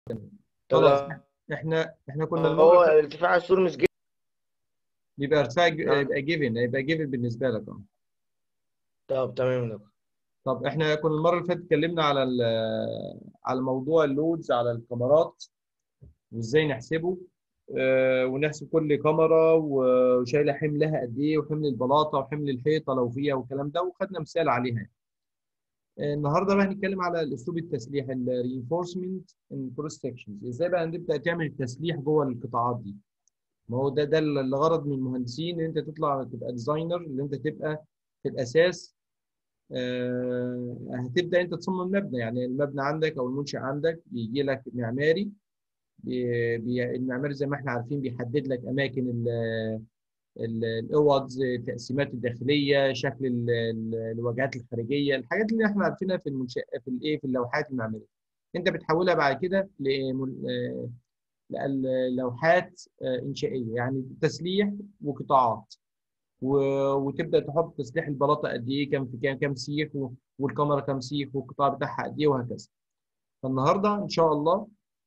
خلاص طب احنا احنا كنا هو المره ارتفاع السور مش جيد يبقى ارتفاع ج- نعم. يبقى جيفن يبقى جيفن بالنسبه لك اه طب تمام يا دكتور طب احنا كنا المره اللي فاتت اتكلمنا على ال- على موضوع اللودز على الكاميرات وازاي نحسبه آه، ونحسب كل كاميرا وشايله حملها قد ايه وحمل البلاطه وحمل الحيطه لو فيها والكلام ده وخدنا مثال عليها يعني. آه، النهارده بقى هنتكلم على الاسلوب التسليح الرينفورسمنت ان كروس سكشنز ازاي بقى نبدا تعمل التسليح جوه القطاعات دي ما هو ده ده الغرض من المهندسين ان انت تطلع تبقى ديزاينر ان انت تبقى في الاساس آه، هتبدا انت تصمم مبنى يعني المبنى عندك او المنشأ عندك بيجي لك معماري بي- بي- المعماري زي ما احنا عارفين بيحدد لك اماكن ال- ال- الاوض التقسيمات الداخليه شكل ال- ال- الواجهات الخارجيه الحاجات اللي احنا عارفينها في المنشأ في الايه في اللوحات المعماريه انت بتحولها بعد كده لم- آه، للوحات آه، انشائيه يعني تسليح وقطاعات و- وتبدا تحط تسليح البلاطه قد ايه كام في كام كام سيخ و- والكاميرا كام سيخ والقطاع بتاعها قد ايه وهكذا فالنهارده ان شاء الله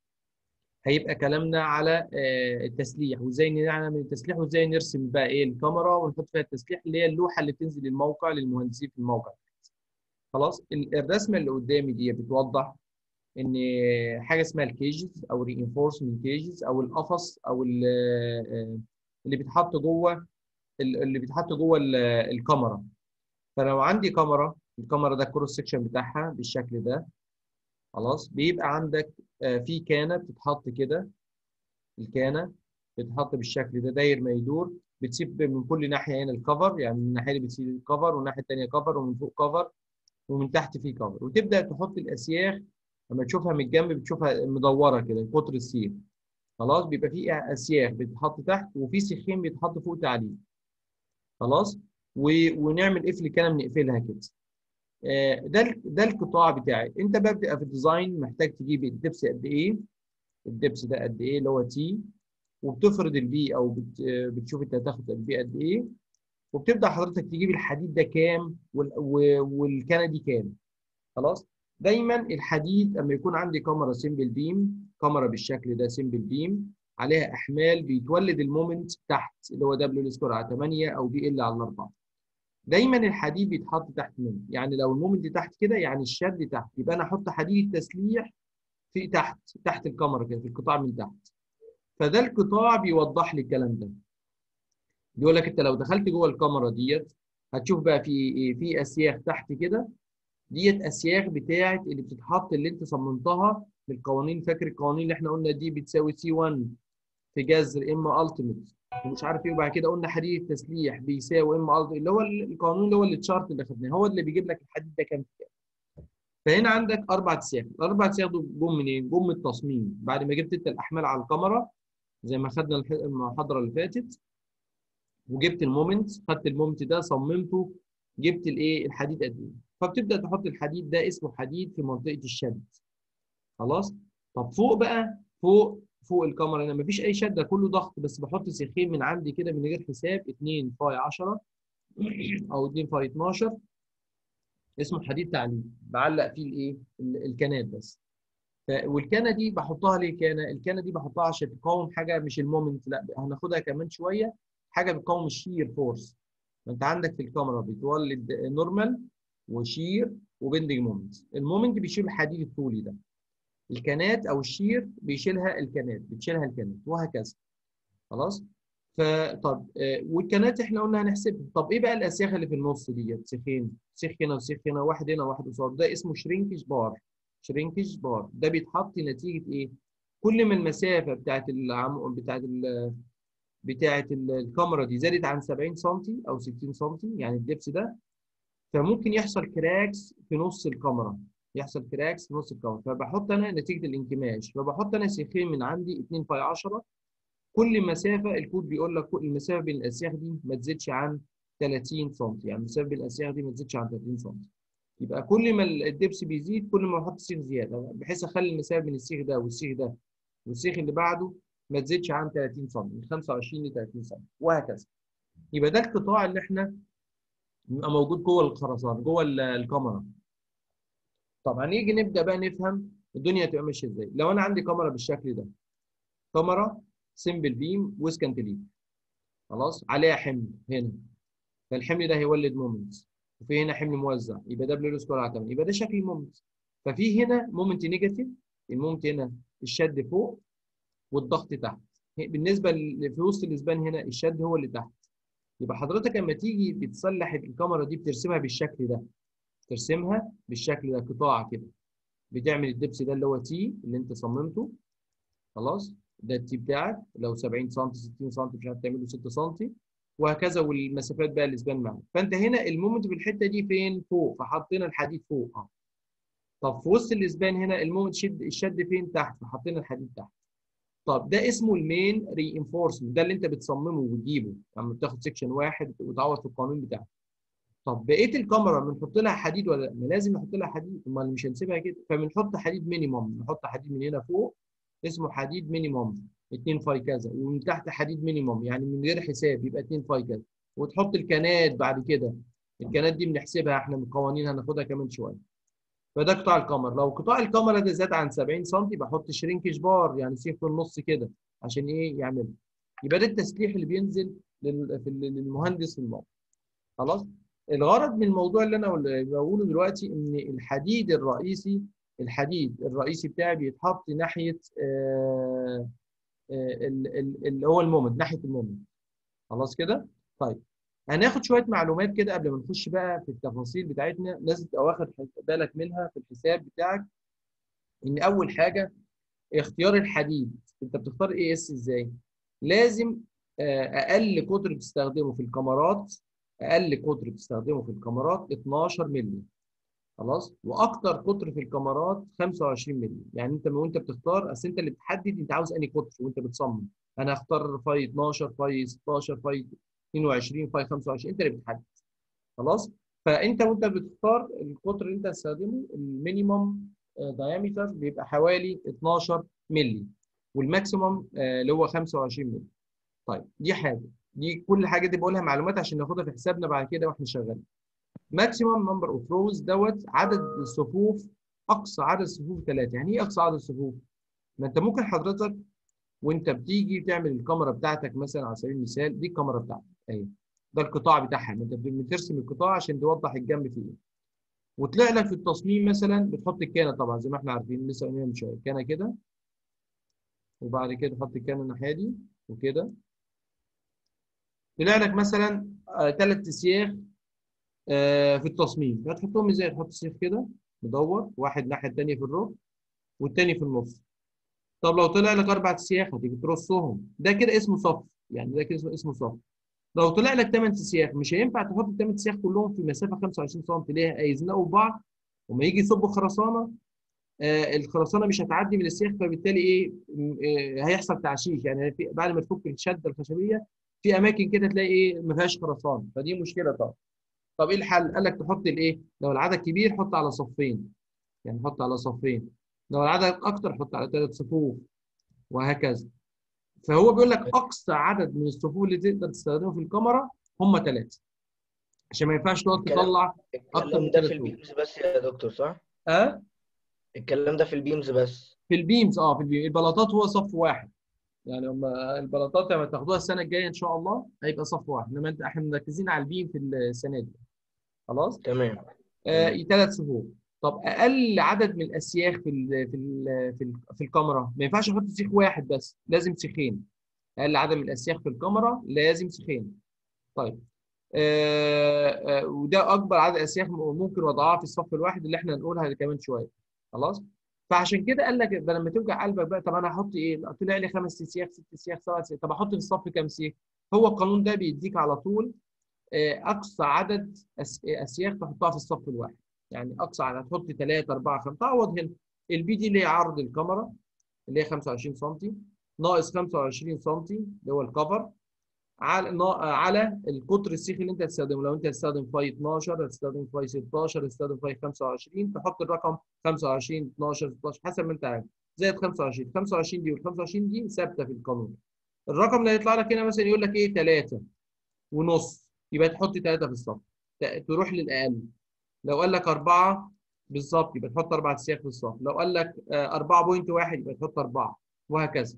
هيبقى كلامنا على آه، التسليح وازاي نعمل التسليح وازاي نرسم بقى ايه الكاميرا ونحط فيها التسليح اللي هي اللوحه اللي بتنزل الموقع للمهندسين في الموقع خلاص ال- الرسمه اللي قدامي دي بتوضح ان حاجه اسمها الكيجز او رينفورسمنت كيجز او القفص او ال- آه، اللي بيتحط جوه ال- اللي بيتحط جوه ال- الكاميرا فلو عندي كاميرا الكاميرا ده الكروس سكشن بتاعها بالشكل ده خلاص بيبقى عندك آه، في كانه بتتحط كده الكانه بتتحط بالشكل ده داير ما يدور بتسيب من كل ناحيه هنا الكفر يعني من الناحيه دي بتسيب الكفر والناحيه الثانيه كفر ومن فوق كفر ومن تحت في كفر وتبدا تحط الاسياخ لما تشوفها من الجنب بتشوفها مدوره كده قطر السيخ خلاص بيبقى في اسياخ بتتحط تحت وفي سيخين بيتحط فوق تعليق خلاص و... ونعمل قفل كده بنقفلها كده آه، ده ال- ده القطاع بتاعي انت بقى بتبقى في الديزاين محتاج تجيب الدبس قد ايه الدبس ده قد ايه اللي هو تي وبتفرض البي او بت... آه، بتشوف انت هتاخد البي قد ايه وبتبدا حضرتك تجيب الحديد ده كام وال... و- والكنه دي كام خلاص دايما الحديد اما يكون عندي كاميرا سيمبل بيم كاميرا بالشكل ده سيمبل بيم عليها احمال بيتولد المومنت تحت اللي هو دبليو سكور على 8 او بي ال على 4 دايما الحديد بيتحط تحت منه يعني لو المومنت تحت كده يعني الشد تحت يبقى انا احط حديد التسليح في تحت تحت الكاميرا كده في القطاع من تحت فده القطاع بيوضح لي الكلام ده بيقول لك انت لو دخلت جوه الكاميرا ديت هتشوف بقى في ايه في اسياخ تحت كده ديت اسياخ بتاعت اللي بتتحط اللي انت صممتها بالقوانين فاكر القوانين اللي احنا قلنا دي بتساوي سي 1 في جذر ام التيميت ومش عارف ايه وبعد كده قلنا حديد التسليح بيساوي ام التيميت اللي هو القانون اللي هو التشارت اللي خدناه هو اللي بيجيب لك الحديد ده كام في كام فهنا عندك اربع اسياخ الاربع اسياخ دول جم منين؟ جم من التصميم بعد ما جبت انت الاحمال على الكاميرا زي ما خدنا الح- المحاضره اللي فاتت وجبت المومنت خدت المومنت ده صممته جبت الايه الحديد قد ايه فبتبدا تحط الحديد ده اسمه حديد في منطقه الشد خلاص طب فوق بقى فوق فوق الكاميرا هنا مفيش اي شده كله ضغط بس بحط سيخين من عندي كده من غير حساب 2 فاي 10 او 2 فاي 12 اسمه حديد تعليق بعلق فيه الايه ال- الكانات بس ف- والكانه دي بحطها ليه كانه الكانه دي بحطها عشان تقاوم حاجه مش المومنت لا هناخدها كمان شويه حاجه بتقاوم الشير فورس ما انت عندك في الكاميرا بتولد نورمال وشير وبندنج مومنت المومنت بيشيل الحديد الطولي ده الكانات او الشير بيشيلها الكانات بتشيلها الكانات وهكذا خلاص فطب آه، والكانات احنا قلنا هنحسبها طب ايه بقى الاسياخ اللي في النص ديت سيخين سيخ هنا وسيخ هنا واحد هنا واحد قصاد ده اسمه شرينكج بار شرينكج بار ده بيتحط نتيجه ايه كل ما المسافه بتاعت العم... بتاعت ال... بتاعت ال- الكاميرا دي زادت عن 70 سم او 60 سم يعني الدبس ده فممكن يحصل كراكس في نص الكاميرا يحصل كراكس في نص الكاميرا فبحط انا نتيجه الانكماش فبحط انا سيخين من عندي 2 باي 10 كل مسافه الكود بيقول لك كل المسافه بين الاسياخ دي ما تزيدش عن 30 سم يعني المسافه بين الاسياخ دي ما تزيدش عن 30 سم يبقى كل ما الدبس بيزيد كل ما بحط سيخ زياده بحيث اخلي المسافه بين السيخ ده والسيخ ده والسيخ اللي بعده ما تزيدش عن 30 سم من 25 ل 30 سم وهكذا يبقى ده القطاع اللي احنا بيبقى موجود جوه الخرسانه جوه ال- الكاميرا طب هنيجي نبدا بقى نفهم الدنيا هتبقى ماشيه ازاي لو انا عندي كاميرا بالشكل ده كاميرا سمبل بيم ويز كانتليف خلاص عليها حمل هنا فالحمل ده هيولد مومنتس وفي هنا حمل موزع يبقى ده بلو سكوير على 8 يبقى ده شكل المومنت ففي هنا مومنت نيجاتيف المومنت هنا الشد فوق والضغط تحت بالنسبه ل- في وسط الاسبان هنا الشد هو اللي تحت يبقى حضرتك لما تيجي بتصلح الكاميرا دي بترسمها بالشكل ده ترسمها بالشكل ده قطاع كده بتعمل الدبس ده اللي هو تي اللي انت صممته خلاص ده التي بتاعك لو 70 سم 60 سم مش عارف تعمله 6 سم وهكذا والمسافات بقى الاسبان معاك فانت هنا المومنت في الحته دي فين فوق فحطينا الحديد فوق اه طب في وسط الاسبان هنا المومنت شد الشد فين تحت فحطينا الحديد تحت طب ده اسمه المين ري انفورسمنت ده اللي انت بتصممه وتجيبه لما بتاخد سيكشن واحد وتعوض في القانون بتاعك طب بقيه الكاميرا بنحط لها حديد ولا لا؟ ما لازم نحط لها حديد امال مش هنسيبها كده فبنحط حديد مينيموم نحط حديد من هنا فوق اسمه حديد مينيموم 2 فاي كذا ومن تحت حديد مينيموم يعني من غير حساب يبقى 2 فاي كذا وتحط الكنات بعد كده الكنات دي بنحسبها احنا من قوانين هناخدها كمان شويه فده قطاع الكاميرا لو قطاع الكاميرا ده زاد عن 70 سم بحط شرينكش بار يعني سيخ في النص كده عشان ايه يعمل يبقى ده التسليح اللي بينزل لل- في ال- للمهندس في الموقع خلاص الغرض من الموضوع اللي انا اللي بقوله دلوقتي ان الحديد الرئيسي الحديد الرئيسي بتاعي بيتحط ناحيه آه، آه، ال- ال- اللي هو المومنت ناحيه المومنت خلاص كده طيب هناخد شويه معلومات كده قبل ما نخش بقى في التفاصيل بتاعتنا لازم تبقى واخد بالك منها في الحساب بتاعك ان اول حاجه اختيار الحديد انت بتختار اي اس ازاي لازم آه، اقل قطر بتستخدمه في الكاميرات اقل قطر بتستخدمه في الكاميرات 12 مللي خلاص واكتر قطر في الكاميرات 25 مللي يعني انت وانت بتختار اصل انت اللي بتحدد انت عاوز انهي قطر وانت بتصمم انا هختار فاي 12 فاي 16 فاي 22 فاي 25 انت اللي بتحدد خلاص فانت وانت بتختار القطر اللي انت هتستخدمه المينيمم دايمتر بيبقى حوالي 12 مللي والماكسيمم آه، اللي هو 25 مللي طيب دي حاجه دي كل حاجه دي بقولها معلومات عشان ناخدها في حسابنا بعد كده واحنا شغالين ماكسيمم نمبر اوف روز دوت عدد الصفوف اقصى عدد الصفوف ثلاثه يعني ايه اقصى عدد الصفوف ما انت ممكن حضرتك وانت بتيجي تعمل الكاميرا بتاعتك مثلا على سبيل المثال دي الكاميرا بتاعتك اهي ده القطاع بتاعها ما انت بترسم القطاع عشان توضح الجنب فيه ايه وطلع لك في التصميم مثلا بتحط الكانه طبعا زي ما احنا عارفين لسه قايلين من شويه كانه كده وبعد كده تحط الكانه الناحيه دي وكده طلع لك مثلا ثلاث سياخ آه، في التصميم هتحطهم ازاي تحط سيخ كده مدور واحد الناحيه الثانيه في الركن والتاني في النص طب لو طلع لك اربع سياخ هتيجي ترصهم ده كده اسمه صف يعني ده كده اسمه- اسمه صف لو طلع لك 8 سياخ مش هينفع تحط الثمان سياخ كلهم في مسافه 25 سم ليه هيزنقوا في بعض وما يجي يصبوا خرسانه آه الخرسانه مش هتعدي من السياخ فبالتالي ايه م- آه هيحصل تعشيش يعني في بعد ما تفك الشده الخشبيه في اماكن كده تلاقي ايه ما فيهاش خرسانه فدي مشكله طبعا طب ايه الحل؟ قال لك تحط الايه؟ لو العدد كبير حط على صفين يعني حط على صفين لو العدد اكتر حط على ثلاث صفوف وهكذا فهو بيقول لك اقصى عدد من الصفوف اللي تقدر تستخدمه في الكاميرا هم ثلاثه عشان ما ينفعش تقعد الكلام- تطلع اكتر الكلام من ده ثلاث في صفوف البيمز بس يا دكتور صح؟ اه الكلام ده في البيمز بس في البيمز اه في البيمز البلاطات هو صف واحد يعني هم البلاطات لما تاخدوها السنه الجايه ان شاء الله هيبقى صف واحد انما انت احنا مركزين على البيم في السنه دي خلاص تمام آه ثلاث صفوف طب اقل عدد من الاسياخ في ال في ال في, ال في الكاميرا ما ينفعش احط سيخ واحد بس لازم سيخين اقل عدد من الاسياخ في الكاميرا لازم سيخين طيب آه آه وده اكبر عدد اسياخ ممكن وضعها في الصف الواحد اللي احنا هنقولها كمان شويه خلاص فعشان كده قال لك ده لما توجع قلبك بقى طب انا احط ايه لا، طلع لي خمس سياخ ست سياخ سبع سياخ طب احط في الصف كام سيخ هو القانون ده بيديك على طول آه، اقصى عدد أس- اسياخ تحطها في الصف الواحد يعني اقصى عدد تحط 3 4 5 تعوض هنا البي دي اللي هي عرض الكاميرا اللي هي 25 سم ناقص 25 سم اللي هو الكفر على نا- على القطر السيخ اللي انت هتستخدمه لو انت هتستخدم فاي 12 هتستخدم فاي 16 هتستخدم فاي 25 تحط الرقم 25 12 16 حسب ما انت عايز زائد 25 25 دي وال 25 دي ثابته في القانون الرقم اللي هيطلع لك هنا مثلا يقول لك ايه 3 ونص يبقى تحط 3 في الصف ت- تروح للاقل لو قال لك 4 بالظبط يبقى تحط اربع سياخ في الصف لو قال لك آه، 4.1 يبقى تحط اربعه وهكذا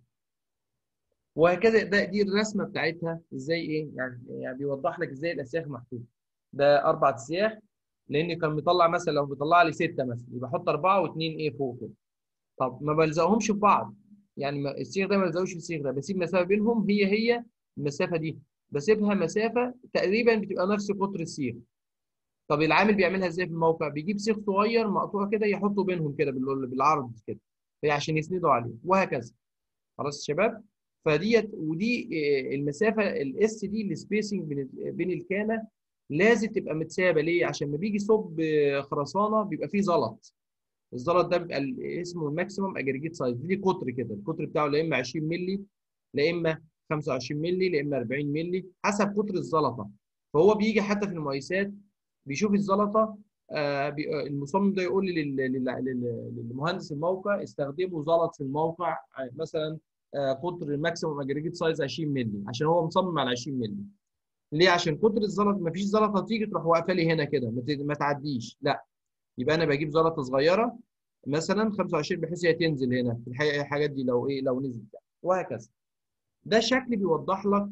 وهكذا ده دي الرسمه بتاعتها ازاي ايه يعني يعني بيوضح لك ازاي الاسياخ محطوطه ده اربع سياخ لان كان مطلع مثلا لو بيطلع لي سته مثلا يبقى احط اربعه واثنين ايه فوق كده طب ما بلزقهمش في بعض يعني ما- السيخ ده ما بلزقوش في السيخ ده بسيب مسافه بينهم هي هي المسافه دي بسيبها مسافه تقريبا بتبقى نفس قطر السيخ طب العامل بيعملها ازاي في الموقع بيجيب سيخ صغير مقطوع كده يحطه بينهم كده بال- بالعرض كده هي عشان يسندوا عليه وهكذا خلاص يا شباب فديت ودي آه، المسافه الاس دي السبيسنج بين بين الكانه لازم تبقى متسابه ليه عشان ما بيجي يصب آه، خرسانه بيبقى فيه زلط الزلط ده بيبقى ال- اسمه الماكسيمم اجريجيت سايز ليه قطر كده القطر بتاعه لا اما 20 مللي لا اما 25 مللي لا اما 40 مللي حسب قطر الزلطه فهو بيجي حتى في المقايسات بيشوف الزلطه آه بي- آه، المصمم ده يقول لل- لل- لل- للمهندس الموقع استخدموا زلط في الموقع آه، مثلا آه، قطر الماكسيموم اجريجيت سايز 20 مللي عشان هو مصمم على 20 مللي ليه عشان قطر الزلط ما فيش زلطه تيجي تروح واقفه لي هنا كده ما ت- ما تعديش لا يبقى انا بجيب زلطه صغيره مثلا 25 بحيث هي تنزل هنا في الحقيقه الحاجات دي لو ايه لو نزلت يعني. وهكذا ده شكل بيوضح لك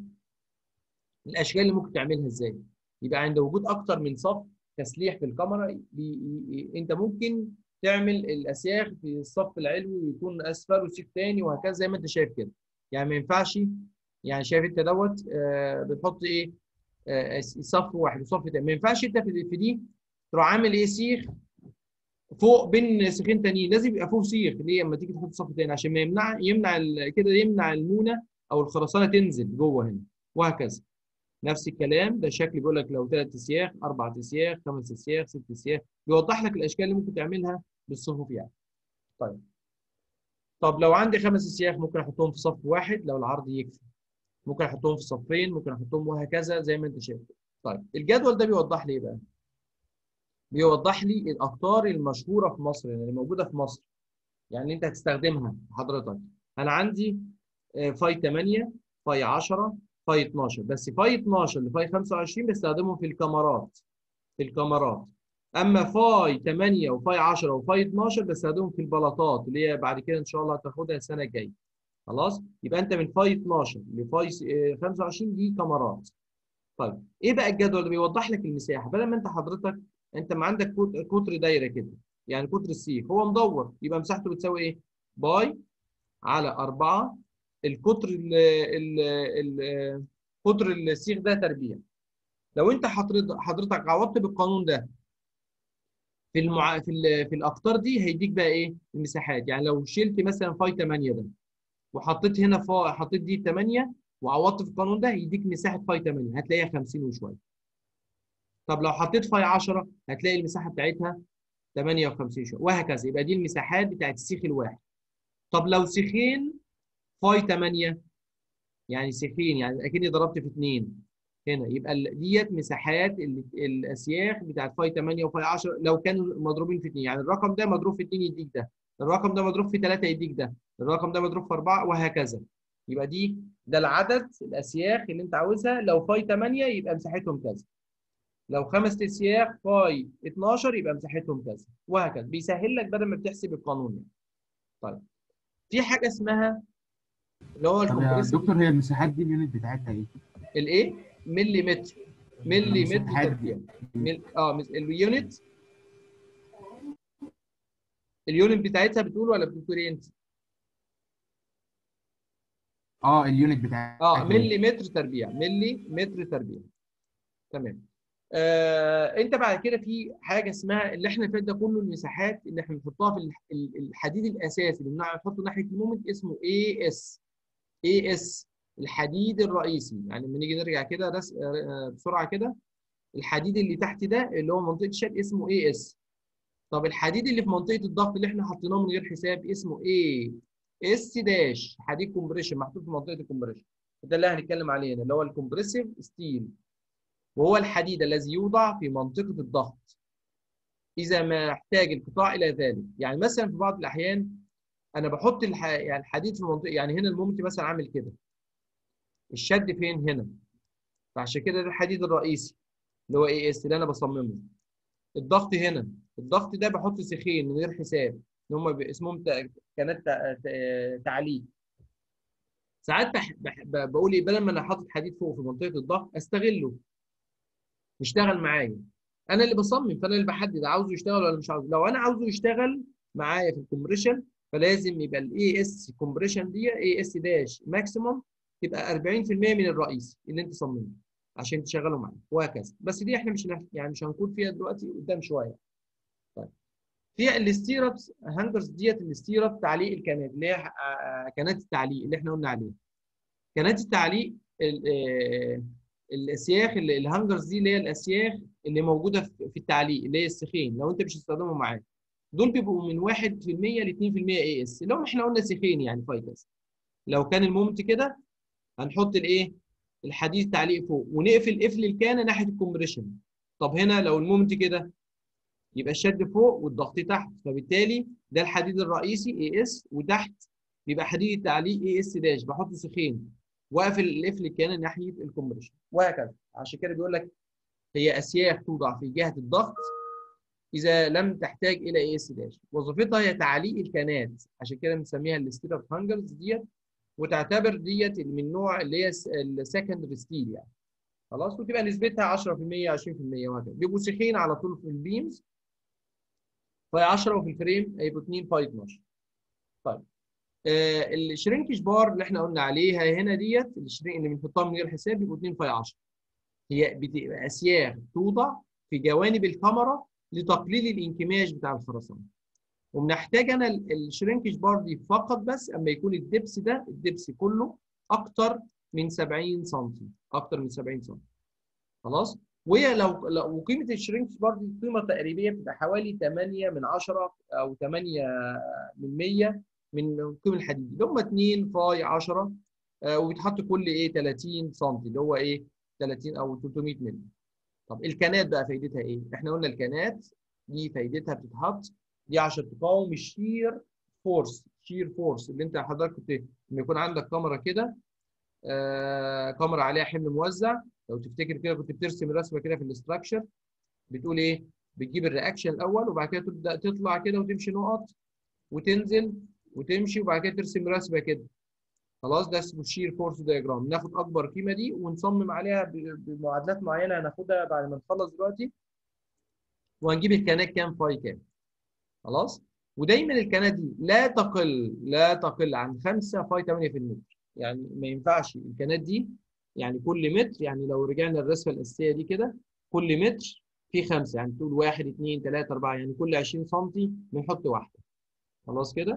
الاشكال اللي ممكن تعملها ازاي يبقى عند وجود اكتر من صف تسليح في الكاميرا بي... ي- انت ممكن تعمل الاسياخ في الصف العلوي يكون اسفل وسيخ تاني وهكذا زي ما انت شايف كده يعني ما ينفعش يعني شايف انت دوت آه بتحط ايه آه صف واحد وصف تاني ما ينفعش انت في في دي تروح عامل ايه سيخ فوق بين سيخين تانيين لازم يبقى فوق سيخ ليه لما تيجي تحط صف تاني عشان ما يمنع يمنع ال- كده يمنع المونه او الخرسانه تنزل جوه هنا وهكذا نفس الكلام ده شكل بيقول لك لو ثلاث سياخ اربع سياخ خمس سياخ ست سياخ بيوضح لك الاشكال اللي ممكن تعملها بالصفوف يعني طيب طب لو عندي خمس سياخ ممكن احطهم في صف واحد لو العرض يكفي ممكن احطهم في صفين ممكن احطهم وهكذا زي ما انت شايف طيب الجدول ده بيوضح لي ايه بقى بيوضح لي الاقطار المشهوره في مصر يعني اللي موجوده في مصر يعني انت هتستخدمها حضرتك انا عندي آه، فاي 8 فاي 10 فاي 12 بس فاي 12 لفاي 25 بستخدمهم في الكاميرات في الكاميرات اما فاي 8 وفاي 10 وفاي 12 بستخدمهم في البلاطات اللي هي بعد كده ان شاء الله هتاخدها السنه الجايه خلاص يبقى انت من فاي 12 لفاي س- آه، 25 دي كاميرات طيب ايه بقى الجدول اللي بيوضح لك المساحه بدل ما انت حضرتك انت ما عندك قط- قطر دايره كده يعني قطر السيخ هو مدور يبقى مساحته بتساوي ايه باي على 4 القطر ال ال ال قطر السيخ ده تربيع لو انت حضرتك حضرتك عوضت بالقانون ده في المع... في ال... في الاقطار دي هيديك بقى ايه المساحات يعني لو شلت مثلا فاي 8 ده وحطيت هنا فا حطيت دي 8 وعوضت في القانون ده هيديك مساحه فاي 8 هتلاقيها 50 وشويه طب لو حطيت فاي 10 هتلاقي المساحه بتاعتها 58 شويه وهكذا يبقى دي المساحات بتاعت السيخ الواحد طب لو سيخين فاي 8 يعني سيخين يعني اكني ضربت في اثنين هنا يبقى ال- ديت مساحات ال- الاسياخ بتاعت فاي 8 وفاي 10 لو كانوا مضروبين في اثنين يعني الرقم ده مضروب في اثنين يديك ده الرقم ده مضروب في ثلاثه يديك ده الرقم ده مضروب في اربعه وهكذا يبقى دي ده العدد الاسياخ اللي انت عاوزها لو فاي 8 يبقى مساحتهم كذا لو خمس اسياخ فاي 12 يبقى مساحتهم كذا وهكذا بيسهل لك بدل ما بتحسب القانون يعني. طيب في حاجه اسمها اللي هو طب يا الكمبريسور دكتور هي المساحات دي اليونت بتاعتها ايه؟ الايه ملي متر ملي متر المساحات دي. تربيع مل... اه مس- اليونت اليونت بتاعتها بتقول ولا بتقول ايه انت؟ اه اليونت بتاعتها اه إيه؟ ملي متر تربيع ملي متر تربيع تمام آه انت بعد كده في حاجه اسمها اللي احنا فات ده كله المساحات اللي احنا بنحطها في الح- ال- الحديد الاساسي اللي بنع- بنحطه ناحيه المومنت اسمه اي اس اي اس الحديد الرئيسي يعني لما نيجي نرجع كده رس... آه، بسرعه كده الحديد اللي تحت ده اللي هو منطقه الشد اسمه اي اس طب الحديد اللي في منطقه الضغط اللي احنا حطيناه من غير حساب اسمه ايه اس داش حديد كومبريشن محطوط في منطقه الكومبريشن ده اللي هنتكلم عليه هنا اللي هو الكومبريسيف ستيل وهو الحديد الذي يوضع في منطقه الضغط اذا ما احتاج القطاع الى ذلك يعني مثلا في بعض الاحيان انا بحط الح... يعني الحديد في منطقه يعني هنا المومنت مثلا عامل كده الشد فين هنا فعشان كده ده الحديد الرئيسي اللي هو اي اس اللي انا بصممه الضغط هنا الضغط ده بحط سيخين من غير حساب اللي هم اسمهم ت- كانات ت- ت- تعليق ساعات بح... بح... ب- بقول ايه بدل ما انا حاطط حديد فوق في منطقه الضغط استغله يشتغل معايا انا اللي بصمم فانا اللي بحدد عاوزه يشتغل ولا مش عاوزه لو انا عاوزه يشتغل معايا في الكومبريشن فلازم يبقى الاي اس كومبريشن دي اي اس داش ماكسيموم تبقى 40% من الرئيسي اللي انت صممته عشان تشغله معاك وهكذا بس دي احنا مش هنح- يعني مش هنكون فيها دلوقتي قدام شويه طيب في الستيرابس هانجرز ديت الستيراب تعليق الكنات اللي هي آه، كنات التعليق اللي احنا قلنا عليها كنات التعليق ال- آه، الاسياخ اللي- الهانجرز دي اللي هي الاسياخ اللي موجوده في في التعليق اللي هي السيخين لو انت مش هتستخدمهم معاك دول بيبقوا من 1% ل 2% اي اس اللي هم احنا قلنا سيخين يعني فايكس لو كان المومنت كده هنحط الايه الحديد تعليق فوق ونقفل قفل الكانه ناحيه الكومبريشن طب هنا لو المومنت كده يبقى الشد فوق والضغط تحت فبالتالي ده الحديد الرئيسي اي اس وتحت بيبقى حديد التعليق اي اس داش بحط سيخين واقفل القفل الكانه ناحيه الكومبريشن وهكذا عشان كده بيقول لك هي اسياخ توضع في جهه الضغط اذا لم تحتاج الى اي اس داش وظيفتها هي تعليق الكانات عشان كده بنسميها الستيراب هانجرز ديت وتعتبر ديت من نوع اللي هي السكندري ستيل يعني خلاص وتبقى نسبتها 10% 20% وهكذا بيبقوا سيخين على طول في البيمز فاي 10 وفي الفريم هيبقوا 2 فاي 12 طيب آه الشرينكج بار اللي احنا قلنا عليها هنا ديت الشرينك اللي بنحطها من غير حساب بيبقوا 2 فاي 10 هي بتبقى اسياخ توضع في جوانب الكاميرا لتقليل الانكماش بتاع الخرسانه وبنحتاج انا ال- الشرينكج بار دي فقط بس اما يكون الدبس ده الدبس كله اكتر من 70 سم اكتر من 70 سم خلاص وهي لو لو وقيمه الشرينكج بار دي قيمه تقريبيه بتبقى حوالي 8 من 10 او 8 من 100 من قيمه الحديد اللي هم 2 فاي 10 آه، وبيتحط كل ايه 30 سم اللي هو ايه 30 او 300 مللي طب الكانات بقى فايدتها ايه؟ احنا قلنا الكانات دي فايدتها بتتحط دي عشان تقاوم الشير فورس شير فورس اللي انت حضرتك كنت لما يكون عندك كاميرا كده آه كاميرا عليها حمل موزع لو تفتكر كده كنت بترسم رسمه كده في الاستراكشر بتقول ايه؟ بتجيب الرياكشن الاول وبعد كده تبدا تطلع كده وتمشي نقط وتنزل وتمشي وبعد كده ترسم رسمه كده خلاص ده اسمه شير فورس دايجرام ناخد اكبر قيمه دي ونصمم عليها ب- بمعادلات معينه هناخدها بعد ما نخلص دلوقتي وهنجيب الكانات كام فاي كام خلاص ودايما الكانات دي لا تقل لا تقل عن 5 فاي 8 في المتر يعني ما ينفعش الكانات دي يعني كل متر يعني لو رجعنا الرسمه الاساسيه دي كده كل متر فيه خمسه يعني تقول 1 2 3 4 يعني كل 20 سم بنحط واحده خلاص كده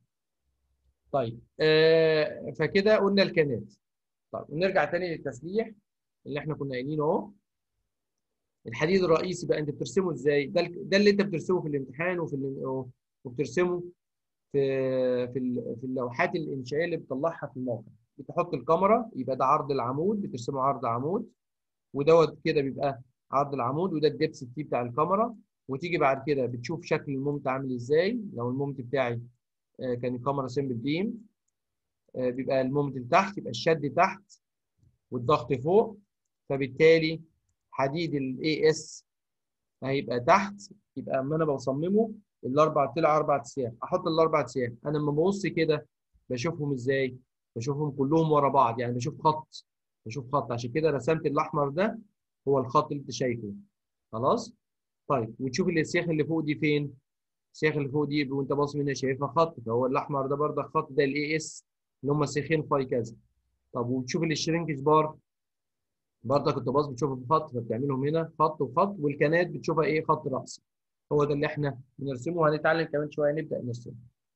طيب آه فكده قلنا الكانات طيب ونرجع تاني للتسليح اللي احنا كنا قايلينه اهو الحديد الرئيسي بقى انت بترسمه ازاي ده ال- ده اللي انت بترسمه في الامتحان وفي ال- وبترسمه في في ال- في اللوحات الانشائيه اللي بتطلعها في الموقع بتحط الكاميرا يبقى ده عرض العمود بترسمه عرض عمود ودوت كده بيبقى عرض العمود وده الدبس تي بتاع الكاميرا وتيجي بعد كده بتشوف شكل المومنت عامل ازاي لو المومنت بتاعي آه، كان الكاميرا سيمبل بيم آه، بيبقى المومنت لتحت يبقى الشد تحت والضغط فوق فبالتالي حديد الاي اس هيبقى تحت يبقى اما انا بصممه الاربع طلع اربع سياخ احط الاربع سياخ انا لما ببص كده بشوفهم ازاي بشوفهم كلهم ورا بعض يعني بشوف خط بشوف خط عشان كده رسمت الاحمر ده هو الخط اللي انت شايفه خلاص طيب وتشوف السياخ اللي فوق دي فين السياخ اللي فوق دي وانت باص منها شايفها خط فهو الاحمر ده برضه خط ده الاي اس اللي هم سيخين فاي كذا طب وتشوف الشرينكج بار برضه كنت باص بتشوفها في خط فبتعملهم هنا خط وخط والكنات بتشوفها ايه خط راسي هو ده اللي احنا بنرسمه وهنتعلم كمان شويه نبدا نرسمه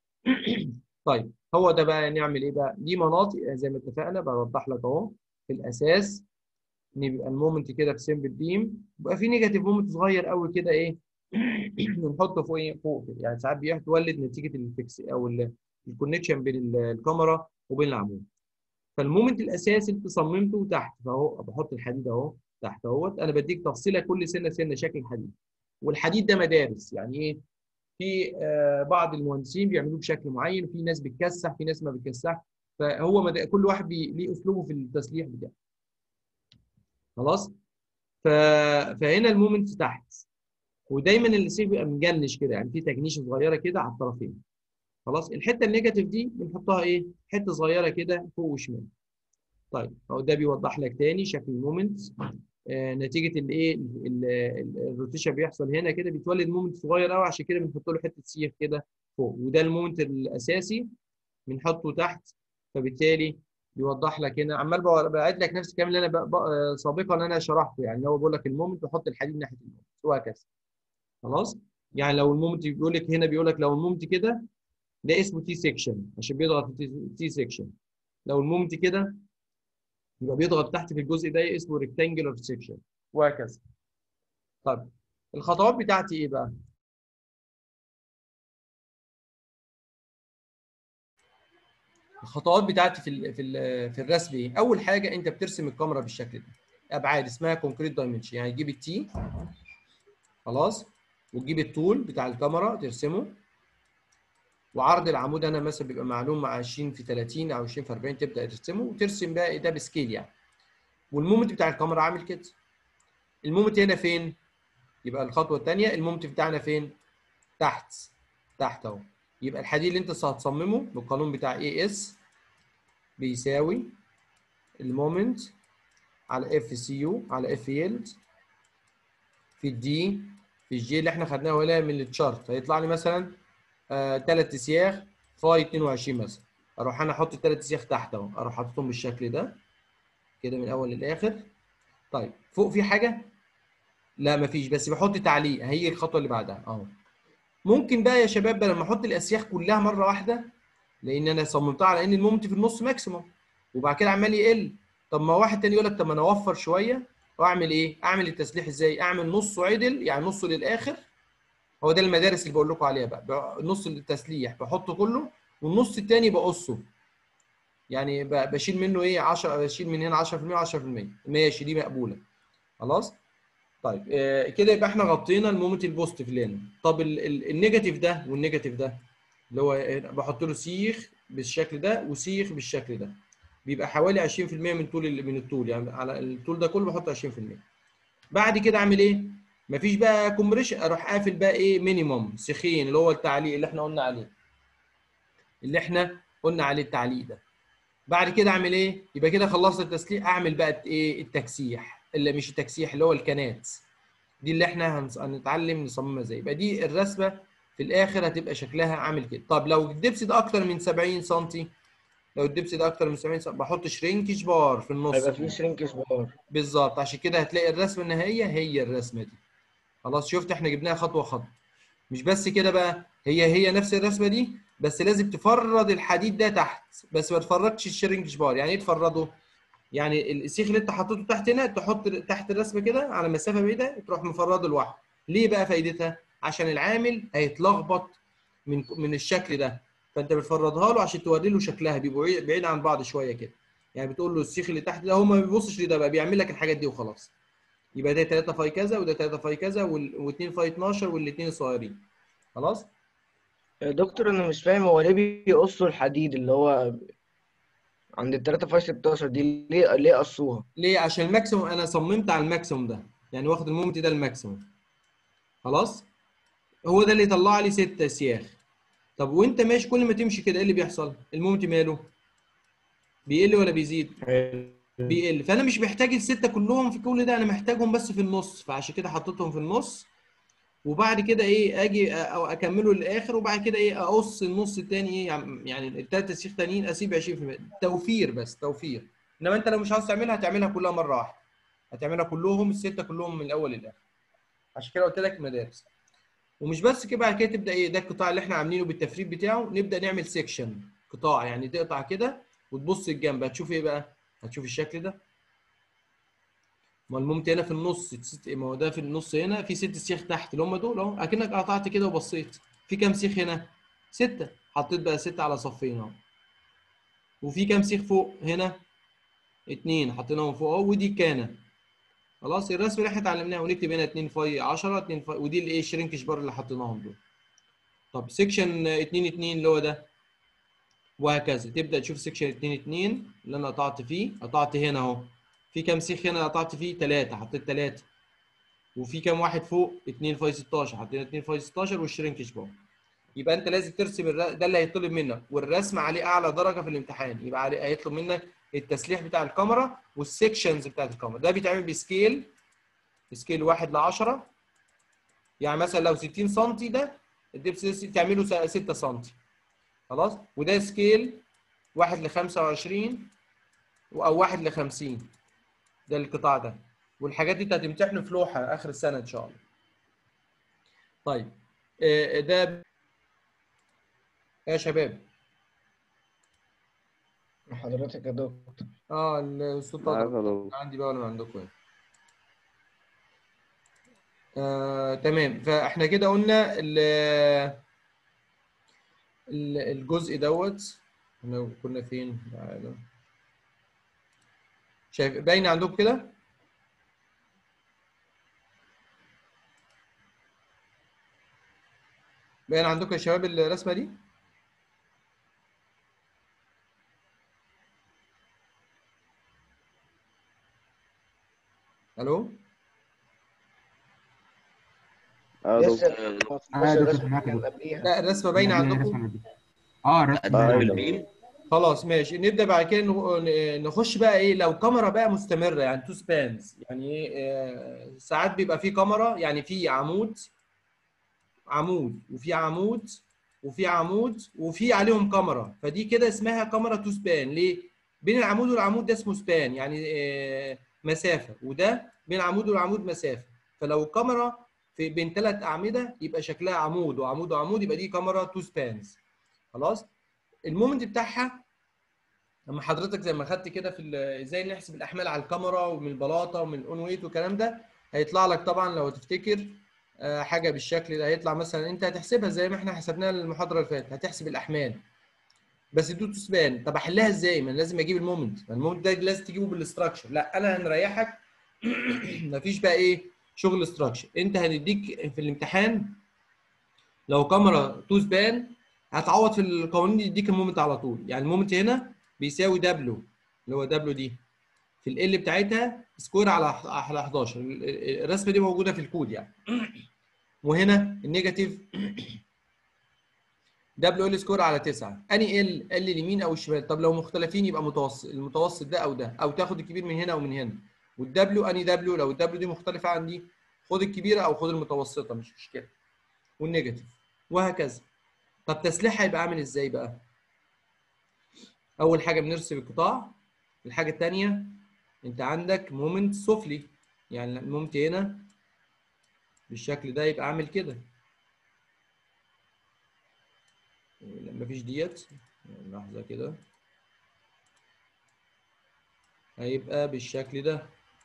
طيب هو ده بقى نعمل ايه بقى دي مناطق زي ما اتفقنا بوضح لك اهو في الاساس ان يبقى المومنت كده بسمبل بيم يبقى في نيجاتيف مومنت صغير قوي كده ايه بنحطه فوق ايه فوق كده يعني ساعات بيتولد نتيجه الفيكس او الكونكشن بين ال- الكاميرا وبين العمود فالمومنت الاساسي اللي صممته تحت فاهو بحط الحديد اهو تحت اهوت انا بديك تفصيله كل سنه سنه شكل الحديد والحديد ده مدارس يعني ايه في آه بعض المهندسين بيعملوه بشكل معين في ناس بتكسح في ناس ما بتكسح فهو مد... كل واحد بي... ليه اسلوبه في التسليح بتاعه خلاص ف... فهنا المومنت تحت ودايما السيخ بيبقى مجنش كده يعني في تجنيشه صغيره كده على الطرفين خلاص الحته النيجاتيف دي بنحطها ايه حته صغيره كده فوق وشمال طيب اهو ده بيوضح لك تاني شكل المومنت آه نتيجه الايه ال- ال- الروتيشن بيحصل هنا كده بيتولد مومنت صغير قوي عشان كده بنحط له حته سيخ كده فوق وده المومنت الاساسي بنحطه تحت فبالتالي بيوضح لك هنا عمال بق- بعيد لك نفس الكلام اللي انا ب- ب- آه، سابقا اللي انا شرحته يعني هو بيقول لك المومنت بحط الحديد ناحيه المومنت وهكذا خلاص يعني لو المومنت بيقول لك هنا بيقول لك لو المومنت كده ده اسمه تي سيكشن عشان بيضغط في تي سيكشن لو المومنت كده يبقى بيضغط تحت في الجزء ده اسمه ريكتانجلر سيكشن وهكذا طيب الخطوات بتاعتي ايه بقى الخطوات بتاعتي في ال في ال في الرسم ايه اول حاجه انت بترسم الكاميرا بالشكل ده ابعاد اسمها كونكريت دايمنشن يعني تجيب التي خلاص وتجيب الطول بتاع الكاميرا ترسمه وعرض العمود انا مثلا بيبقى معلوم مع 20 في 30 او 20 في 40 تبدا ترسمه وترسم بقى ده بسكيل يعني والمومنت بتاع الكاميرا عامل كده المومنت هنا فين يبقى الخطوه الثانيه المومنت بتاعنا فين تحت تحت اهو يبقى الحديد اللي انت هتصممه بالقانون بتاع اي اس بيساوي المومنت على اف سي يو على اف يلد في الدي في الجي اللي احنا خدناه ولا من التشارت هيطلع لي مثلا ثلاث سياخ فاي 22 مثلا اروح انا احط الثلاث سياخ تحت اهو اروح حاططهم بالشكل ده كده من الاول للاخر طيب فوق في حاجه لا مفيش بس بحط تعليق هي الخطوه اللي بعدها اهو ممكن بقى يا شباب لما احط الاسياخ كلها مره واحده لان انا صممتها على ان المومنت في النص ماكسيموم وبعد كده عمال يقل طب ما واحد تاني يقول لك طب ما انا اوفر شويه واعمل ايه؟ اعمل التسليح ازاي؟ اعمل نصه عدل يعني نصه للاخر هو ده المدارس اللي بقول لكم عليها بقى نص التسليح بحطه كله والنص التاني بقصه يعني ب- بشيل منه ايه 10 بشيل من هنا 10% و10% ماشي دي مقبوله خلاص طيب آه كده يبقى احنا غطينا المومنت البوزيتيف اللي هنا طب ال- ال- النيجاتيف ده والنيجاتيف ده اللي هو إيه؟ بحط له سيخ بالشكل ده وسيخ بالشكل ده بيبقى حوالي 20% من طول ال- من الطول يعني على الطول ده كله بحط 20% بعد كده اعمل ايه مفيش بقى كومبريشن اروح قافل بقى ايه مينيموم سيخين اللي هو التعليق اللي احنا قلنا عليه اللي احنا قلنا عليه التعليق ده بعد كده اعمل ايه يبقى كده خلصت التسليح اعمل بقى ايه التكسيح اللي مش التكسيح اللي هو الكنات دي اللي احنا هنص- هنتعلم نصممها ازاي يبقى دي الرسمه في الاخر هتبقى شكلها عامل كده طب لو الدبس ده اكتر من 70 سم لو الدبس ده اكتر من 70 سم بحط شرينكج بار في النص هيبقى في شرينكش بار بالظبط عشان كده هتلاقي الرسمه النهائيه هي الرسمه دي خلاص شفت احنا جبناها خطوه خطوه مش بس كده بقى هي هي نفس الرسمه دي بس لازم تفرد الحديد ده تحت بس ما تفردش الشرينكج بار يعني ايه تفرده يعني السيخ اللي انت حطيته تحت هنا تحط تحت الرسمه كده على مسافه بعيده تروح مفرده لوحده ليه بقى فايدتها عشان العامل هيتلخبط من من الشكل ده فانت بتفردها له عشان توري له شكلها بيبقوا بعيد- بعيد عن بعض شويه كده يعني بتقول له السيخ اللي تحت ده هو ما بيبصش لده بقى بيعمل لك الحاجات دي وخلاص يبقى ده 3 فاي كذا وده 3 فاي كذا و2 فاي 12 والاثنين صغيرين خلاص يا دكتور انا مش فاهم هو ليه بيقصوا الحديد اللي هو عند ال 3 فاي 16 دي ليه ليه قصوها ليه عشان الماكسيموم انا صممت على الماكسيموم ده يعني واخد المومنت ده الماكسيموم خلاص هو ده اللي يطلع لي 6 سياخ طب وانت ماشي كل ما تمشي كده ايه اللي بيحصل المومنت ماله بيقل ولا بيزيد بيقل فانا مش محتاج السته كلهم في كل ده انا محتاجهم بس في النص فعشان كده حطيتهم في النص وبعد كده ايه اجي أ- او اكمله للاخر وبعد كده ايه اقص النص التاني ايه يعني- يعني التلات سيخ تانيين اسيب 20% توفير بس توفير انما انت لو مش عاوز تعملها هتعملها كلها مره واحده هتعملها كلهم السته كلهم من الاول للاخر عشان كده قلت لك مدارس ومش بس كده بعد كده تبدا ايه ده القطاع اللي احنا عاملينه بالتفريد بتاعه نبدا نعمل سيكشن قطاع يعني تقطع كده وتبص الجنب هتشوف ايه بقى هتشوف الشكل ده ما المومنت هنا في النص ست- ما هو ده في النص هنا في ست سياخ تحت اللي هم دول اهو اكنك قطعت كده وبصيت في كام سيخ هنا؟ ستة حطيت بقى ستة على صفين اهو وفي كام سيخ فوق هنا؟ اتنين حطيناهم فوق اهو ودي كانة خلاص الرسم اللي احنا اتعلمناه ونكتب هنا 2 فاي 10 2 فاي ودي الايه الشرينكش بار اللي حطيناهم دول طب سيكشن 2 2 اللي هو ده وهكذا تبدا تشوف سيكشن 2 2 اللي انا قطعت فيه قطعت هنا اهو في كام سيخ هنا قطعت فيه ثلاثة حطيت ثلاثة وفي كام واحد فوق 2 فاي 16 حطينا 2 فاي 16 والشرينكش بار يبقى انت لازم ترسم الر... ده اللي هيطلب منك والرسم عليه اعلى درجه في الامتحان يبقى عليه هيطلب منك التسليح بتاع الكاميرا والسكشنز بتاعت الكاميرا ده بيتعمل بسكيل سكيل 1 ل 10 يعني مثلا لو 60 سم ده الدبس تعمله 6 سم خلاص وده سكيل 1 ل 25 او 1 ل 50 ده القطاع ده والحاجات دي انت هتمتحنه في لوحه اخر السنه ان شاء الله طيب آه، ده يا شباب حضرتك يا دكتور اه الصوت معاك واضح. يا دكتور. عندي بقى ولا عندكم ايه آه، تمام فاحنا كده قلنا ال ال- الجزء دوت احنا كنا فين تعالى. شايف باين عندكم كده باين عندكم يا شباب الرسمه دي الو اه لسه دكتور بص آه، دكتور، الرسمة معاك يا كانت دكتور. قبليها لا الرسمه باينه يعني عندكم الرسمة دي. اه الرسمة آه، باينة. أيوة. خلاص ماشي نبدا بعد كده نخ- نخش بقى ايه لو كاميرا بقى مستمره يعني تو سبانز يعني ايه آه، ساعات بيبقى في كاميرا يعني في عمود عمود وفي عمود وفي عمود وفي عليهم كاميرا فدي كده اسمها كاميرا تو سبان ليه؟ بين العمود والعمود ده اسمه سبان يعني آه، مسافه وده بين العمود والعمود مسافه فلو الكاميرا في بين ثلاث اعمده يبقى شكلها عمود وعمود وعمود يبقى دي كاميرا تو سبانز خلاص المومنت بتاعها لما حضرتك زي ما خدت كده في ال- ازاي نحسب الاحمال على الكاميرا ومن البلاطه ومن الاون ويت والكلام ده هيطلع لك طبعا لو تفتكر آه، حاجه بالشكل ده هيطلع مثلا انت هتحسبها زي ما احنا حسبناها المحاضره اللي فاتت هتحسب الاحمال بس دي تسبان طب احلها ازاي ما أنا لازم اجيب المومنت ما المومنت ده لازم تجيبه بالاستراكشر لا انا هنريحك مفيش بقى ايه شغل استراكشر انت هنديك في الامتحان لو كاميرا تو سبان هتعوض في القوانين يديك المومنت على طول يعني المومنت هنا بيساوي دبليو اللي هو دبليو دي في ال بتاعتها سكوير على على 11 ال- ال- الرسمه دي موجوده في الكود يعني وهنا النيجاتيف دبليو ال سكوير على 9 اني ال ال اليمين او الشمال طب لو مختلفين يبقى متوسط المتوسط ده او ده او تاخد الكبير من هنا ومن هنا والدبليو اني دبليو لو الدبليو دي مختلفه عن دي خد الكبيره او خد المتوسطه مش مشكله والنيجاتيف وهكذا طب تسليحها هيبقى عامل ازاي بقى اول حاجه بنرسم القطاع الحاجه الثانيه انت عندك مومنت سفلي يعني المومنت هنا بالشكل ده يبقى عامل كده لا مفيش ديت لحظه كده هيبقى بالشكل ده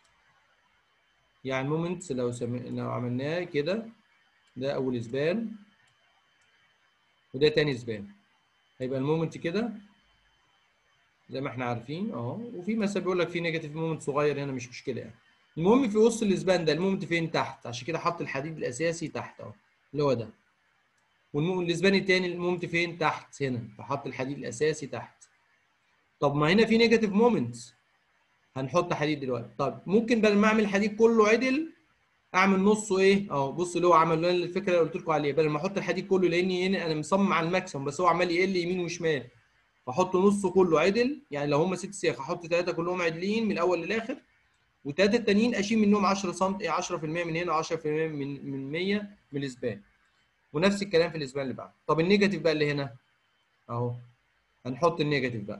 يعني مومنت لو سم... لو عملناه كده ده اول سبان وده تاني سبان هيبقى المومنت كده زي ما احنا عارفين اهو وفي مثلا بيقول لك في نيجاتيف مومنت صغير هنا مش مشكله يعني المهم في وسط الاسبان ده المومنت فين تحت عشان كده حط الحديد الاساسي تحت اهو اللي هو ده والمومنت الاسبان الثاني المومنت فين تحت هنا فحط الحديد الاساسي تحت طب ما هنا في نيجاتيف مومنت هنحط حديد دلوقتي طب ممكن بدل ما اعمل الحديد كله عدل اعمل نصه ايه اهو بص اللي هو عمل الفكره اللي قلت لكم عليها بدل ما احط الحديد كله لاني هنا انا مصمم على الماكسيمم بس هو عمال يقل يمين وشمال فاحط نصه كله عدل يعني لو هم ست سياخ احط ثلاثه كلهم عدلين من الاول للاخر والثلاثه التانيين اشيل منهم 10 سم 10% من هنا و10% من من 100 من الاسبان ونفس الكلام في الاسبان اللي بعده طب النيجاتيف بقى اللي هنا اهو هنحط النيجاتيف بقى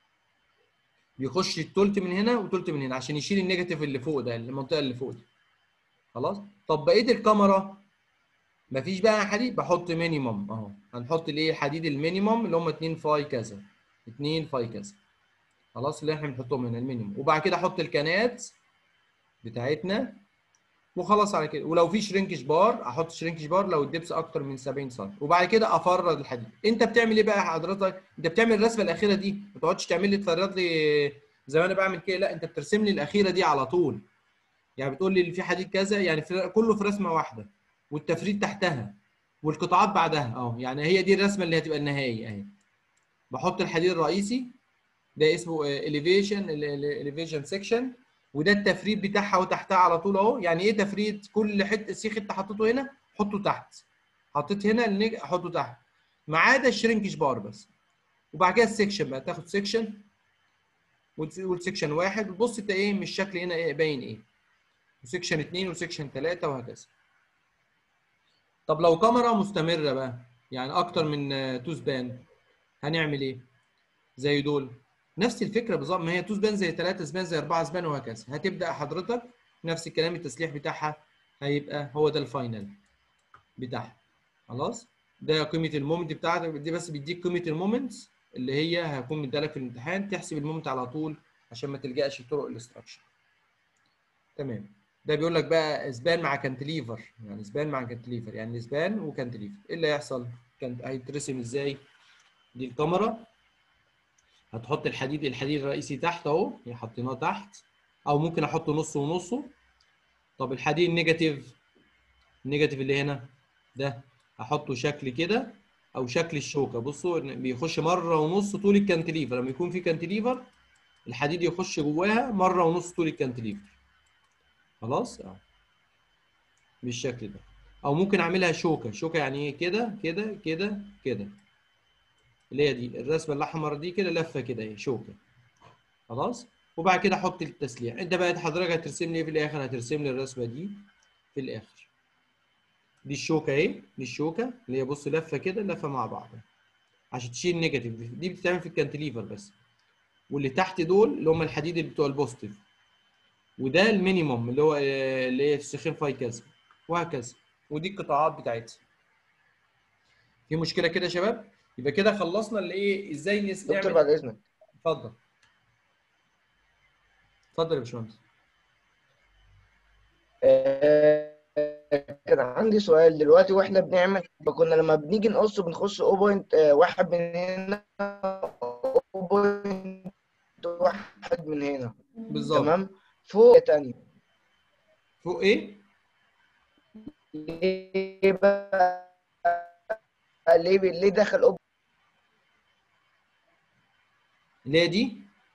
بيخش التلت من هنا وتلت من هنا عشان يشيل النيجاتيف اللي فوق ده المنطقه اللي فوق دي خلاص طب بقيه الكاميرا مفيش بقى حديد بحط مينيمم اهو هنحط الايه الحديد المينيمم اللي هم 2 فاي كذا 2 فاي كذا خلاص اللي احنا بنحطهم هنا المينيمم وبعد كده احط الكانات بتاعتنا وخلاص على كده ولو في شرينكش بار احط شرينكش بار لو الدبس اكتر من 70 سم وبعد كده افرد الحديد انت بتعمل ايه بقى حضرتك انت بتعمل الرسمه الاخيره دي ما تقعدش تعمل لي تفرد لي زي ما انا بعمل كده لا انت بترسم لي الاخيره دي على طول يعني بتقول لي اللي في حديد كذا يعني في كله في رسمه واحده والتفريد تحتها والقطاعات بعدها اهو يعني هي دي الرسمه اللي هتبقى النهائي اهي بحط الحديد الرئيسي ده اسمه elevation elevation section وده التفريد بتاعها وتحتها على طول اهو يعني ايه تفريد كل حته سيخ انت حطيته هنا حطه تحت حطيت هنا النج حطه تحت ما عدا الشرينكش بار بس وبعد كده السكشن بقى تاخد سكشن وتقول سكشن واحد وتبص انت ايه من الشكل هنا ايه باين ايه وسكشن اثنين وسكشن ثلاثة وهكذا طب لو كاميرا مستمرة بقى يعني اكتر من آه، تو سبان هنعمل ايه زي دول نفس الفكره بالظبط ما هي تو سبان زي 3 سبان زي 4 سبان وهكذا هتبدا حضرتك نفس الكلام التسليح بتاعها هيبقى هو ده الفاينل بتاعها خلاص ده قيمه المومنت بتاعتك دي بس بيديك قيمه المومنت اللي هي هيكون مدالك في الامتحان تحسب المومنت على طول عشان ما تلجاش لطرق الاستراكشر تمام ده بيقول لك بقى سبان مع كانتليفر يعني سبان مع كانتليفر يعني سبان وكانتليفر ايه اللي هيحصل كان هيترسم ازاي دي الكاميرا هتحط الحديد الحديد الرئيسي تحت اهو يعني حطيناه تحت او ممكن احطه نص ونصه طب الحديد النيجاتيف النيجاتيف اللي هنا ده احطه شكل كده او شكل الشوكه بصوا إن بيخش مره ونص طول الكانتليفر لما يكون في كانتليفر الحديد يخش جواها مره ونص طول الكانتليفر خلاص اه بالشكل ده او ممكن اعملها شوكه شوكه يعني ايه كده كده كده كده اللي هي دي الرسمه الاحمر دي كده لفه كده اهي شوكه خلاص وبعد كده احط التسليح انت بقى حضرتك هترسم لي ايه في الاخر هترسم لي الرسمه دي في الاخر دي الشوكه اهي دي الشوكه اللي هي بص لفه كده لفه مع بعض عشان تشيل نيجاتيف دي دي بتتعمل في الكانتليفر بس واللي تحت دول اللي هم الحديد اللي بتوع البوزيتيف وده المينيموم اللي هو آه، اللي هي السخين فاي كذا وهكذا ودي القطاعات بتاعتها في مشكله كده يا شباب يبقى كده خلصنا اللي ايه ازاي نس- دكتور نعمل بعد اذنك اتفضل اتفضل يا باشمهندس آه، كان عندي سؤال دلوقتي واحنا بنعمل كنا لما بنيجي نقص بنخش 0.1 من هنا 0.1 من هنا بالظبط تمام فوق تاني فوق ايه ليه بقى ليه ليه دخل اللي هي دي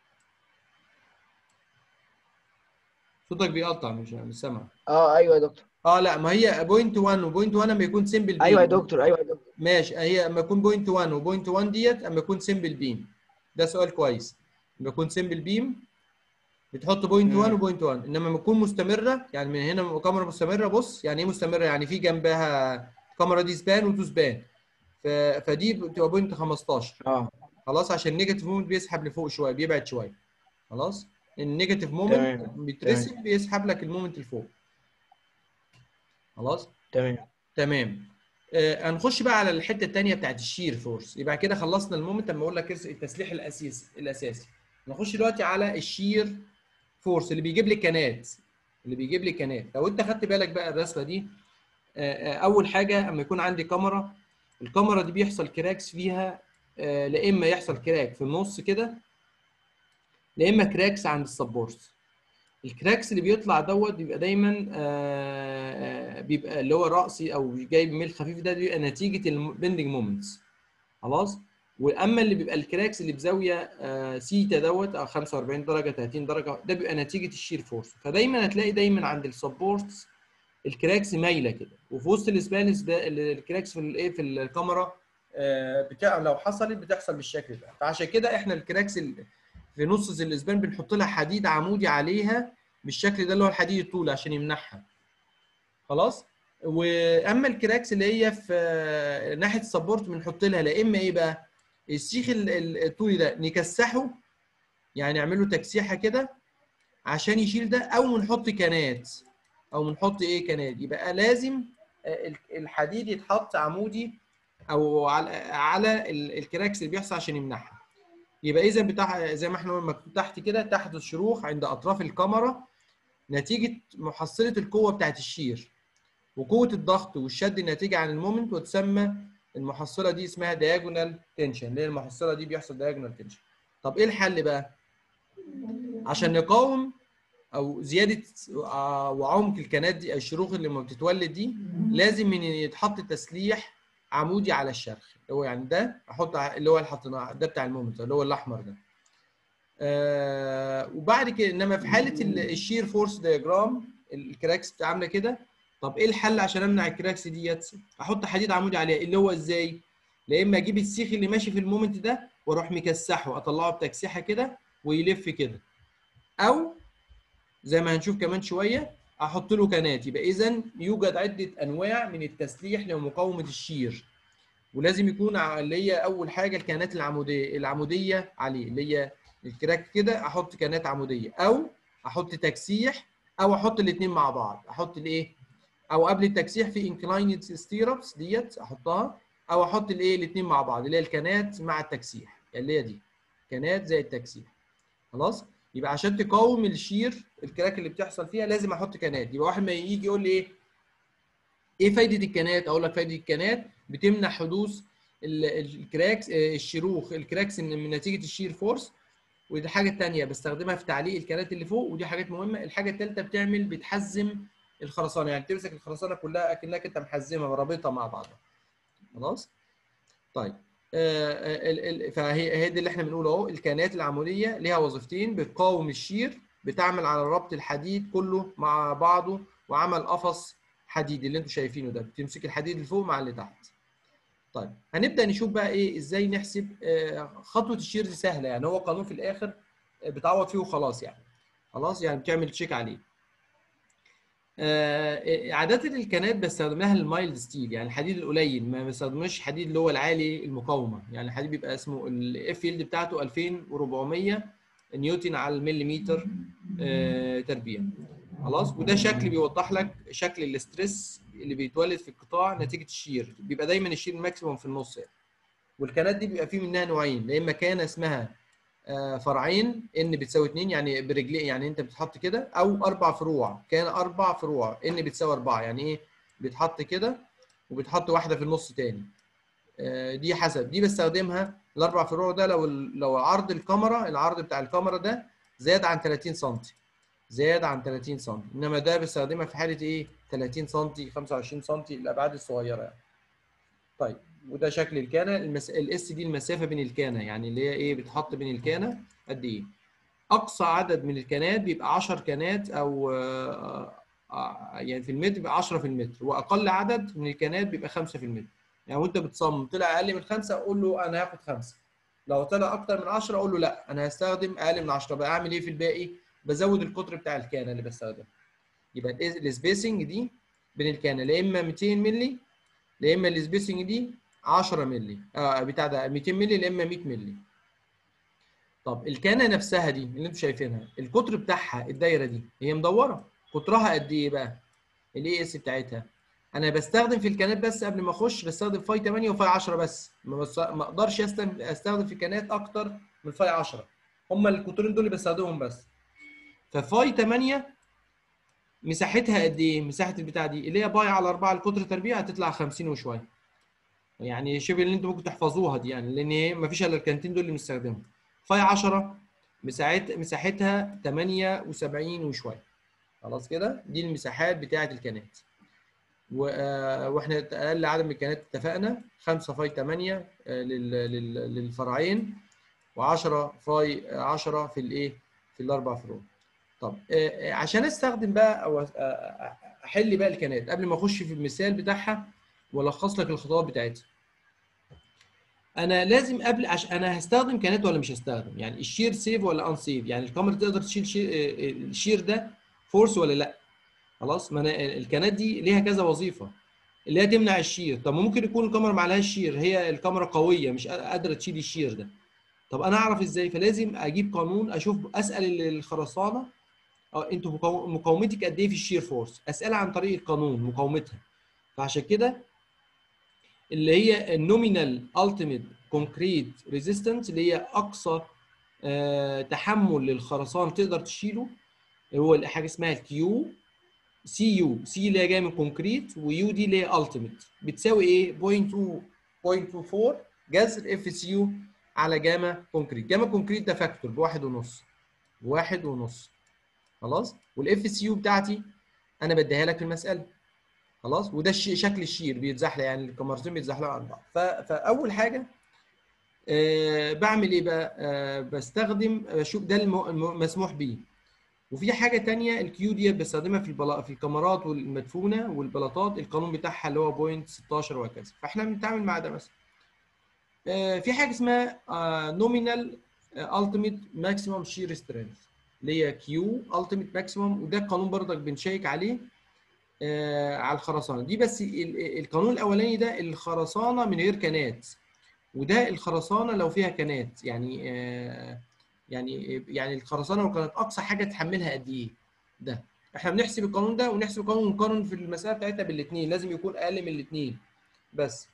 صوتك بيقطع مش مش سامع اه ايوه يا دكتور اه لا ما هي بوينت 1 وبوينت 1 لما يكون سمبل ايوه يا دكتور ايوه يا دكتور ماشي هي اما يكون بوينت 1 وبوينت 1 ديت اما يكون سمبل بيم ده سؤال كويس لما يكون سمبل بيم بتحط بوينت 1 مم. وبوينت 1 انما لما تكون مستمره يعني من هنا كاميرا مستمره بص يعني ايه مستمره يعني في جنبها الكاميرا دي سبان وتو سبان ف... فدي بتبقى بوينت 15 اه خلاص عشان النيجاتيف مومنت بيسحب لفوق شويه بيبعد شويه خلاص النيجاتيف مومنت تمام. بيترسم بيسحب لك المومنت لفوق خلاص تمام تمام آه هنخش بقى على الحته الثانيه بتاعت الشير فورس يبقى كده خلصنا المومنت لما اقول لك ارس- التسليح الاساسي الاساسي نخش دلوقتي على الشير فورس اللي بيجيب لي كانات اللي بيجيب لي كانات لو انت خدت بالك بقى الرسمه دي آه، آه، اول حاجه اما يكون عندي كاميرا الكاميرا دي بيحصل كراكس فيها آه، لا اما يحصل كراك في النص كده لا اما كراكس عند السبورت الكراكس اللي بيطلع دوت بيبقى دايما آه، آه، بيبقى اللي هو راسي او جايب ميل خفيف ده بيبقى نتيجه البندنج مومنتس خلاص واما اللي بيبقى الكراكس اللي بزاويه آه، سيتا دوت او 45 درجه 30 درجه ده بيبقى نتيجه الشير فورس فدايما هتلاقي دايما عند السبورتس الكراكس مايله كده وفي وسط الاسبانس ده الكراكس في الايه في الكاميرا آه، بتاع لو حصلت بتحصل بالشكل ده فعشان كده احنا الكراكس ال- في نص الاسبان بنحط لها حديد عمودي عليها بالشكل ده اللي هو الحديد الطول عشان يمنعها خلاص واما الكراكس اللي هي في آه، ناحيه السبورت بنحط لها لا اما ايه بقى السيخ ال- ال- الطولي ده نكسحه يعني نعمله تكسيحه كده عشان يشيل ده او بنحط كانات او بنحط ايه كانات يبقى لازم آه، ال- الحديد يتحط عمودي او على على ال- الكراكس اللي بيحصل عشان يمنعها يبقى اذا بتاع زي ما احنا قلنا مكتوب تحت كده تحدث شروخ عند اطراف الكاميرا نتيجه محصله القوه بتاعت الشير وقوه الضغط والشد الناتجه عن المومنت وتسمى المحصله دي اسمها دياجونال تنشن اللي هي المحصله دي بيحصل دياجونال تنشن طب ايه الحل بقى عشان نقاوم او زياده آه، وعمق الكنات دي الشروخ اللي لما بتتولد دي لازم ان يتحط تسليح عمودي على الشرخ اللي هو يعني ده احط ع- اللي هو اللي حطيناه ده بتاع المومنت اللي هو الاحمر ده آه وبعد كده انما في حاله ال- الشير فورس دياجرام الكراكس بتبقى عامله كده طب ايه الحل عشان امنع الكراكس ديت احط حديد عمودي عليها اللي هو ازاي لا اما اجيب السيخ اللي ماشي في المومنت ده واروح مكسحه اطلعه بتكسيحه كده ويلف كده او زي ما هنشوف كمان شويه احط له كانات يبقى اذا يوجد عده انواع من التسليح لمقاومه الشير ولازم يكون ع- اللي هي اول حاجه الكانات العموديه العموديه عليه اللي هي الكراك كده احط كانات عموديه او احط تكسيح او احط الاثنين مع بعض احط الايه او قبل التكسيح في انكلايند ستيربس ديت احطها او احط الايه الاثنين مع بعض اللي هي الكانات مع التكسيح اللي هي دي كانات زي التكسيح خلاص يبقى عشان تقاوم الشير الكراك اللي بتحصل فيها لازم احط كانات يبقى واحد ما يجي يقول لي ايه ايه فايده الكانات اقول لك فايده الكانات بتمنع حدوث ال- الكراكس آه، الشروخ الكراكس من من نتيجه الشير فورس ودي حاجه تانية بستخدمها في تعليق الكانات اللي فوق ودي حاجات مهمه الحاجه الثالثه بتعمل بتحزم الخرسانه يعني تمسك الخرسانه كلها اكنك انت محزمها ورابطها مع بعضها خلاص طيب آه، ال- ال- فهي هي دي اللي احنا بنقوله اهو الكائنات العموديه ليها وظيفتين بتقاوم الشير بتعمل على ربط الحديد كله مع بعضه وعمل قفص حديدي اللي انتم شايفينه ده بتمسك الحديد اللي فوق مع اللي تحت طيب هنبدا نشوف بقى ايه ازاي نحسب آه، خطوه الشير دي سهله يعني هو قانون في الاخر آه، بتعوض فيه وخلاص يعني خلاص يعني بتعمل تشيك عليه آه، عادة الكنات بستخدمها للمايلد ستيل يعني الحديد القليل ما بستخدمش حديد اللي هو العالي المقاومة يعني الحديد بيبقى اسمه الاف يلد بتاعته 2400 نيوتن على المليمتر آه، تربيع خلاص وده شكل بيوضح لك شكل الاسترس اللي بيتولد في القطاع نتيجة الشير بيبقى دايما الشير الماكسيموم في النص يعني والكنات دي بيبقى فيه منها نوعين يا اما كان اسمها آه، فرعين ان بتساوي 2 يعني برجلين يعني انت بتحط كده او اربع فروع كان اربع فروع ان بتساوي اربعه يعني ايه بتحط كده وبتحط واحده في النص تاني آه، دي حسب دي بستخدمها الاربع فروع ده لو ال- لو عرض الكاميرا العرض بتاع الكاميرا ده زاد عن 30 سم زاد عن 30 سم انما ده بستخدمها في حاله ايه 30 سم 25 سم الابعاد الصغيره يعني طيب وده شكل الكانه المس... الاس دي المسافه بين الكانه يعني اللي هي ايه بتحط بين الكانه قد ايه اقصى عدد من الكانات بيبقى 10 كانات او آه، آه، يعني في المتر بيبقى 10 في المتر واقل عدد من الكانات بيبقى 5 في المتر يعني وانت بتصمم طلع اقل من 5 اقول له انا هاخد 5 لو طلع اكتر من 10 اقول له لا انا هستخدم اقل من 10 بقى اعمل ايه في الباقي بزود القطر بتاع الكانه اللي بستخدمها يبقى السبيسنج دي بين الكانه يا اما 200 مللي يا اما السبيسنج دي 10 مللي اه بتاع ده 200 مللي يا اما 100 مللي طب الكانه نفسها دي اللي انتم شايفينها القطر بتاعها الدايره دي هي مدوره قطرها قد ايه بقى الاي اس بتاعتها انا بستخدم في الكانات بس قبل ما اخش بستخدم فاي 8 وفاي 10 بس ما, بس ما اقدرش أستخدم- استخدم في الكانات اكتر من فاي 10 هم القطرين دول اللي بستخدمهم بس ففاي 8 مساحتها قد ايه مساحه البتاع دي اللي هي باي على 4 القطر تربيع هتطلع 50 وشويه يعني شبه اللي انتوا ممكن تحفظوها دي يعني لان هي ما فيش الا الكانتين دول اللي بنستخدمهم فاي 10 مساحت مساحتها 78 وشويه خلاص كده دي المساحات بتاعه الكانات و- آه، واحنا اقل عدد من الكانات اتفقنا 5 فاي 8 آه، لل- لل- للفرعين و10 فاي 10 في الايه في الاربع فروع طب آه، آه، عشان استخدم بقى او أس- آه، آه، احل بقى الكانات قبل ما اخش في المثال بتاعها والخص لك الخطوات بتاعتها انا لازم قبل عش... انا هستخدم كانات ولا مش هستخدم يعني الشير سيف ولا ان سيف يعني الكاميرا تقدر تشيل شير... آه، الشير ده فورس ولا لا خلاص ما انا الكانات دي ليها كذا وظيفه اللي هي تمنع الشير طب ما ممكن يكون الكاميرا ما عليهاش شير هي الكاميرا قويه مش قادره تشيل الشير ده طب انا اعرف ازاي فلازم اجيب قانون اشوف اسال الخرسانه اه انتوا مقاو- مقاومتك قد ايه في الشير فورس اسالها عن طريق القانون مقاومتها فعشان كده اللي هي النومينال التيميت كونكريت ريزيستنس اللي هي اقصى آه، تحمل للخرسانه تقدر تشيله هو حاجه اسمها الكيو سي يو سي اللي هي جايه من كونكريت ويو دي اللي هي التيميت بتساوي ايه 0.2 0.24 جذر اف سي يو على جاما كونكريت جاما كونكريت ده فاكتور بواحد ونص واحد ونص خلاص والاف سي يو بتاعتي انا بديها لك في المساله خلاص وده الشيء شكل الشير بيتزحلق يعني الكاميرتين بيتزحلقوا عن بعض ف- فاول حاجه آه بعمل ايه بقى آه بستخدم بشوف ده الم- الم- مسموح بيه وفي حاجه تانية الكيو دي بستخدمها في البلا... في الكاميرات والمدفونه والبلاطات القانون بتاعها اللي هو بوينت 16 وهكذا فاحنا بنتعامل مع ده مثلا آه في حاجه اسمها نومينال التيميت ماكسيمم شير سترينث اللي هي كيو التيميت ماكسيمم وده القانون برضك بنشيك عليه آه على الخرسانه دي بس ال- القانون الاولاني ده الخرسانه من غير كنات وده الخرسانه لو فيها كنات يعني آه يعني يعني الخرسانه لو كانت اقصى حاجه تحملها قد ايه ده احنا بنحسب القانون ده ونحسب القانون ونقارن في المساله بتاعتها بالاثنين لازم يكون اقل من الاثنين بس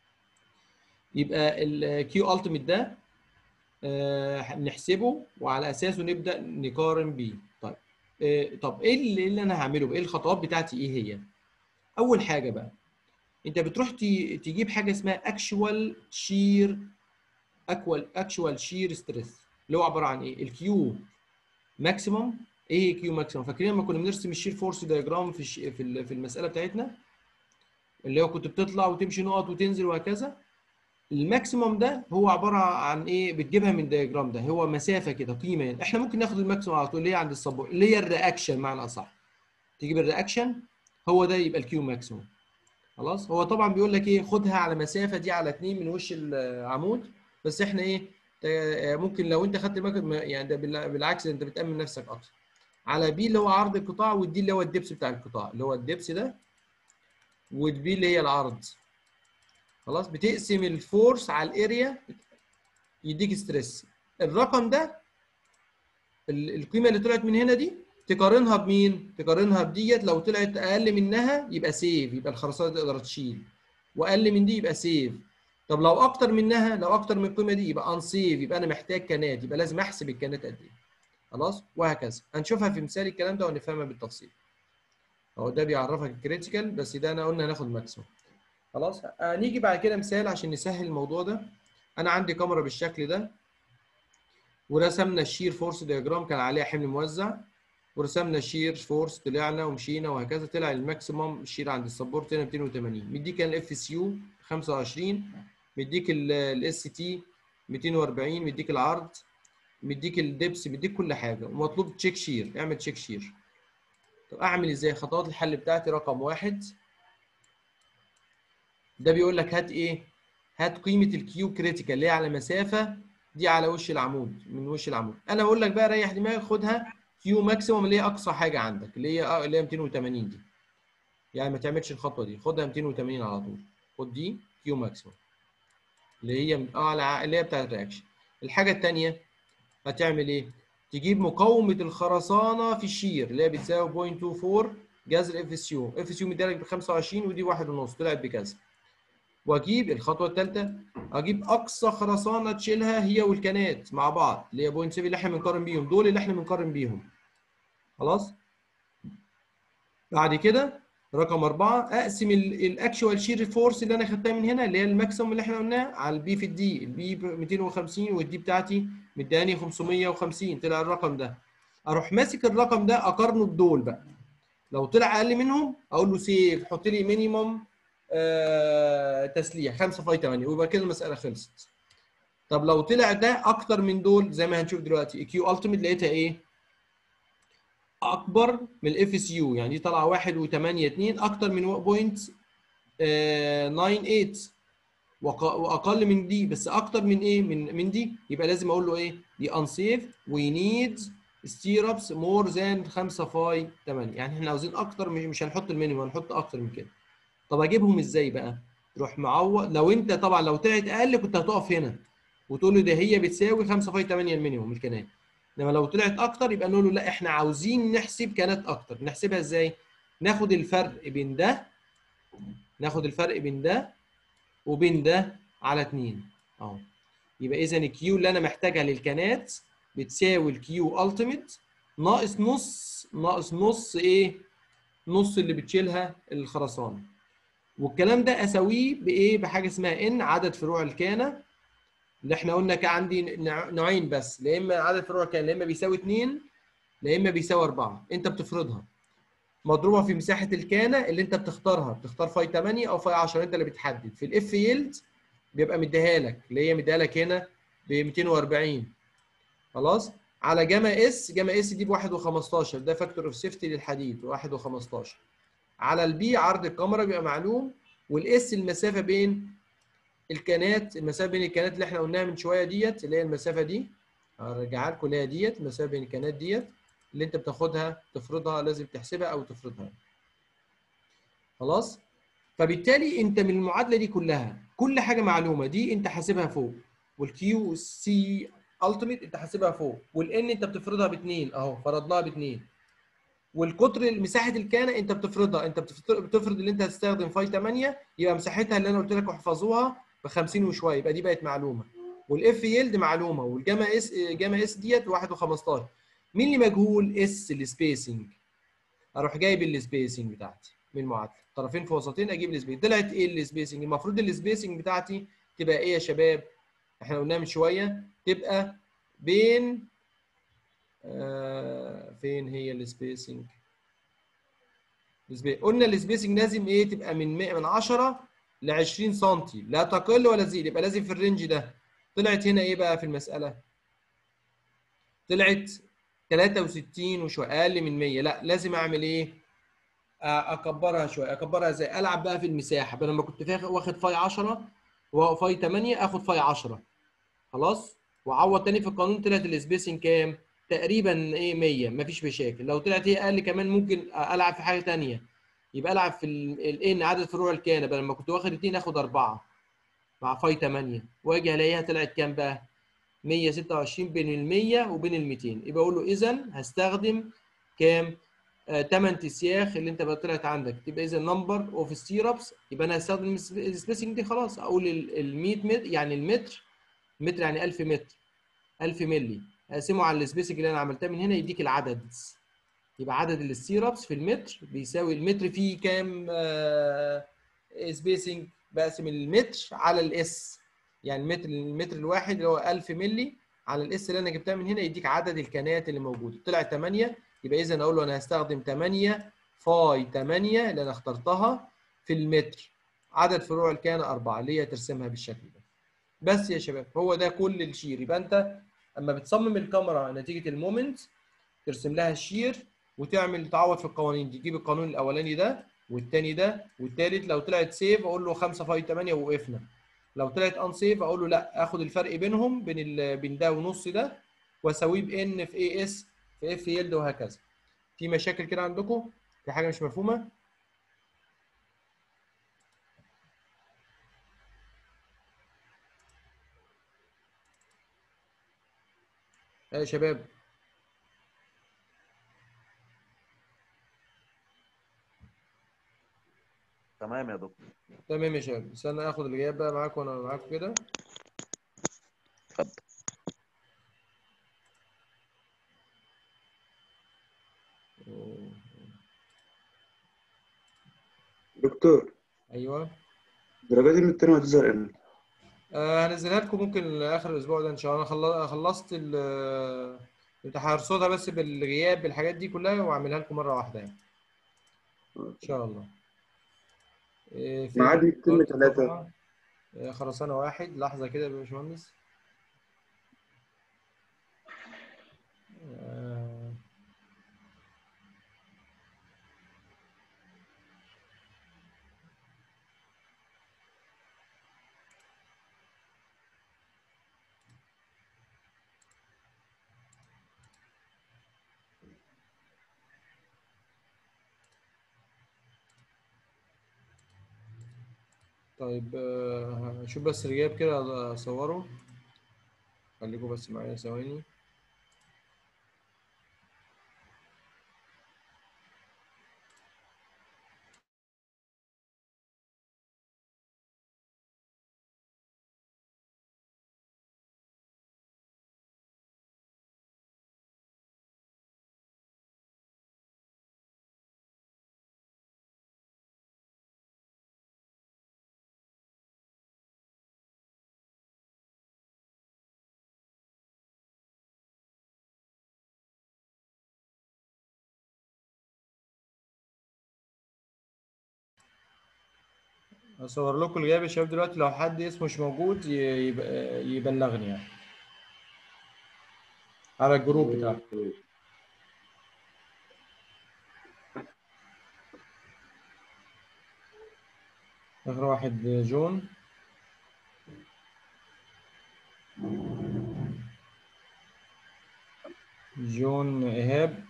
يبقى الكيو التيميت ده آه، نحسبه وعلى اساسه نبدا نقارن بيه طيب آه، طب ايه اللي, اللي انا هعمله بقى؟ ايه الخطوات بتاعتي ايه هي اول حاجه بقى انت بتروح ت- تجيب حاجه اسمها اكشوال شير اكوال اكشوال شير ستريس اللي هو عباره عن ايه الكيو ماكسيمم ايه هي كيو ماكسيمم فاكرين لما كنا بنرسم الشير فورس دايجرام في الش- في ال- في المساله بتاعتنا اللي هو كنت بتطلع وتمشي نقط وتنزل وهكذا الماكسيموم ده هو عباره عن ايه بتجيبها من الدياجرام ده هو مسافه كده قيمه يعني احنا ممكن ناخد الماكسيموم على طول اللي هي عند السبورت اللي هي الرياكشن معنى اصح تجيب الرياكشن هو ده يبقى الكيو ماكسيموم خلاص هو طبعا بيقول لك ايه خدها على مسافه دي على 2 من وش العمود بس احنا ايه تا- ممكن لو انت خدت المك- يعني ده بالع- بالعكس انت بتامن نفسك اكتر على بي اللي هو عرض القطاع والدي اللي هو الدبس بتاع القطاع اللي هو الدبس ده والبي اللي هي العرض خلاص بتقسم الفورس على الاريا يديك ستريس الرقم ده ال- القيمه اللي طلعت من هنا دي تقارنها بمين تقارنها بديت لو طلعت اقل منها يبقى سيف يبقى الخرسانه تقدر تشيل واقل من دي يبقى سيف طب لو اكتر منها لو اكتر من القيمه دي يبقى انسيف يبقى انا محتاج كنات يبقى لازم احسب الكنات قد ايه خلاص وهكذا هنشوفها في مثال الكلام ده ونفهمها بالتفصيل هو ده بيعرفك الكريتيكال بس ده انا قلنا هناخد ماكسيموم خلاص آه، نيجي بعد كده مثال عشان نسهل الموضوع ده انا عندي كاميرا بالشكل ده ورسمنا الشير فورس دياجرام كان عليها حمل موزع ورسمنا الشير فورس طلعنا ومشينا وهكذا طلع الماكسيمم الشير عند السبورت هنا 280 مديك الاف سي يو 25 مديك الاس تي 240 مديك العرض مديك الدبس مديك كل حاجه ومطلوب تشيك شير اعمل تشيك شير طب اعمل ازاي خطوات الحل بتاعتي رقم واحد ده بيقول لك هات ايه هات قيمه الكيو كريتيكال اللي هي على مسافه دي على وش العمود من وش العمود انا بقول لك بقى ريح دماغك خدها كيو ماكسيموم اللي هي اقصى حاجه عندك اللي هي آه، اللي هي 280 دي يعني ما تعملش الخطوه دي خدها 280 على طول خد دي كيو ماكسيموم اللي هي اعلى اللي هي بتاعت الرياكشن الحاجه الثانيه هتعمل ايه تجيب مقاومه الخرسانه في الشير اللي هي بتساوي 0.24 جذر اف اس يو اف اس يو مديلك ب 25 ودي 1.5 طلعت بكذا واجيب الخطوه الثالثه اجيب اقصى خرسانه تشيلها هي والكنات مع بعض اللي هي 0.7 اللي احنا بنقارن بيهم دول اللي احنا بنقارن بيهم خلاص بعد كده رقم أربعة أقسم الأكشوال شير فورس اللي أنا خدتها من هنا اللي هي الماكسيموم اللي إحنا قلناه على البي في الدي، البي ب 250 والدي بتاعتي مداني 550 طلع الرقم ده. أروح ماسك الرقم ده أقارنه بدول بقى. لو طلع أقل منهم أقول له سيف حط لي مينيموم آه تسليح 5 فاي 8 ويبقى كده المسألة خلصت. طب لو طلع ده أكتر من دول زي ما هنشوف دلوقتي كيو ألتيميت لقيتها إيه؟ اكبر من الاف اس يو يعني دي طالعه 1.82 اكتر من بوينت 98 واقل من دي بس اكتر من ايه من من دي يبقى لازم اقول له ايه دي انسيف وي نيد ستيرابس مور ذان 5 فاي 8 يعني احنا عاوزين اكتر مش مش هنحط المينيمم هنحط اكتر من كده طب اجيبهم ازاي بقى تروح معوض لو انت طبعا لو طلعت اقل كنت هتقف هنا وتقول له ده هي بتساوي 5 فاي 8 المينيمم الكنات انما لو طلعت اكتر يبقى نقول له لا احنا عاوزين نحسب كانت اكتر نحسبها ازاي ناخد الفرق بين ده ناخد الفرق بين ده وبين ده على 2 اهو يبقى اذا الكيو اللي انا محتاجها للكنات بتساوي الكيو التيميت ناقص نص ناقص نص ايه نص اللي بتشيلها الخرسانه والكلام ده اساويه بايه بحاجه اسمها ان عدد فروع الكانه اللي احنا قلنا كان عندي نوع- نوعين بس لا اما عدد فروع كان لا اما بيساوي 2 لا اما بيساوي 4 انت بتفرضها مضروبه في مساحه الكانه اللي انت بتختارها بتختار فاي 8 او فاي 10 انت اللي بتحدد في الاف يلد بيبقى مديها لك اللي هي مديها لك هنا ب 240 خلاص على جاما اس جاما اس دي ب 1.15 ده فاكتور اوف سيفتي للحديد 1.15 على البي عرض الكاميرا بيبقى معلوم والاس المسافه بين الكانات المسافه بين الكانات اللي احنا قلناها من شويه ديت اللي هي المسافه دي هرجعها لكم اللي هي ديت المسافه بين الكانات ديت اللي انت بتاخدها تفرضها لازم تحسبها او تفرضها خلاص فبالتالي انت من المعادله دي كلها كل حاجه معلومه دي انت حاسبها فوق والكيو سي التيميت انت حاسبها فوق والان انت بتفرضها باثنين اهو فرضناها باثنين والقطر مساحه الكانه انت بتفرضها انت بتفرض اللي انت هتستخدم فاي 8 يبقى مساحتها اللي انا قلت لك احفظوها ب 50 وشويه يبقى دي بقت معلومه والاف يلد معلومه والجاما اس جاما اس ديت 1.15 مين اللي مجهول اس السبيسنج اروح جايب السبيسنج بتاعتي من المعادله طرفين في وسطين اجيب السبيسنج طلعت ايه السبيسنج المفروض السبيسنج بتاعتي تبقى ايه يا شباب احنا قلناها من شويه تبقى بين آه فين هي السبيسنج قلنا السبيسنج لازم ايه تبقى من 100 من 10 ل 20 سم لا تقل ولا تزيد يبقى لازم في الرينج ده طلعت هنا ايه بقى في المساله طلعت 63 وشويه اقل من 100 لا لازم اعمل ايه اكبرها شويه اكبرها ازاي العب بقى في المساحه بدل ما كنت واخد فاي 10 وفاي 8 اخد فاي 10 خلاص وعوض تاني في القانون طلعت السبيسنج كام تقريبا ايه 100 مفيش مشاكل لو طلعت هي اقل كمان ممكن العب في حاجه ثانيه يبقى العب في الان عدد فروع الكانه بدل ما كنت واخد 2 اخد 4 مع فاي 8 واجي الاقيها طلعت كام بقى 126 بين ال 100 وبين ال 200 يبقى اقول له اذا هستخدم كام 8 تسياخ اللي انت بقى طلعت عندك تبقى اذا نمبر اوف ستيرابس يبقى انا هستخدم السبيسنج دي خلاص اقول ال 100 متر يعني المتر متر يعني 1000 متر 1000 مللي اقسمه على السبيسنج اللي انا عملتها من هنا يديك العدد يبقى عدد الستيرابس في المتر بيساوي المتر فيه كام آه سبيسنج بقسم المتر على الاس يعني المتر المتر الواحد اللي هو 1000 مللي على الاس اللي انا جبتها من هنا يديك عدد الكنات اللي موجوده طلع 8 يبقى اذا اقول له انا هستخدم 8 فاي 8 اللي انا اخترتها في المتر عدد فروع الكانه 4 اللي هي ترسمها بالشكل ده بس يا شباب هو ده كل الشير يبقى انت اما بتصمم الكاميرا نتيجه المومنت ترسم لها الشير وتعمل تعوض في القوانين دي تجيب القانون الاولاني ده والثاني ده والثالث لو طلعت سيف اقول له 5 فاي 8 ووقفنا لو طلعت ان سيف اقول له لا اخد الفرق بينهم بين ال... بين ده ونص ده واساويه بان في اي اس في اف يلد وهكذا في مشاكل كده عندكم في حاجه مش مفهومه يا شباب تمام يا دكتور تمام يا شباب استنى اخد الاجابه بقى معاكم وانا معاكم كده اتفضل دكتور ايوه درجات المتر هتظهر امتى؟ آه هنزلها لكم ممكن اخر الاسبوع ده ان شاء الله انا خلصت ال هرصدها بس بالغياب بالحاجات دي كلها واعملها لكم مره واحده يعني ان شاء الله إيه ميعاد الترم ثلاثة إيه خرسانة واحد لحظة كده يا باشمهندس آه. طيب هشوف بس الجواب كده اصوره خليكم بس معايا ثواني هصور لكم الإجابة يا شباب دلوقتي لو حد اسمه مش موجود ي- يبقى- يبلغني يعني على الجروب بتاعه آخر واحد جون جون إيهاب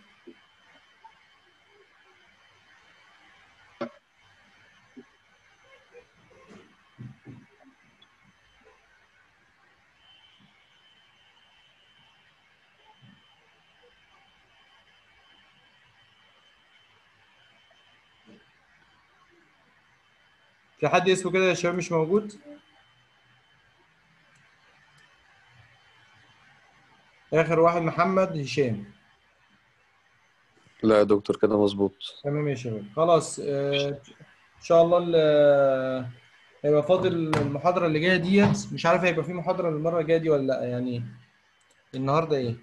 في حد اسمه كده يا شباب مش موجود آخر واحد محمد هشام لا يا دكتور كده مظبوط تمام يا شباب خلاص آه، ان شاء الله ال- هيبقى فاضل المحاضرة اللي جاية ديت مش عارف هيبقى في محاضرة المرة الجاية دي ولا لا يعني النهاردة ايه؟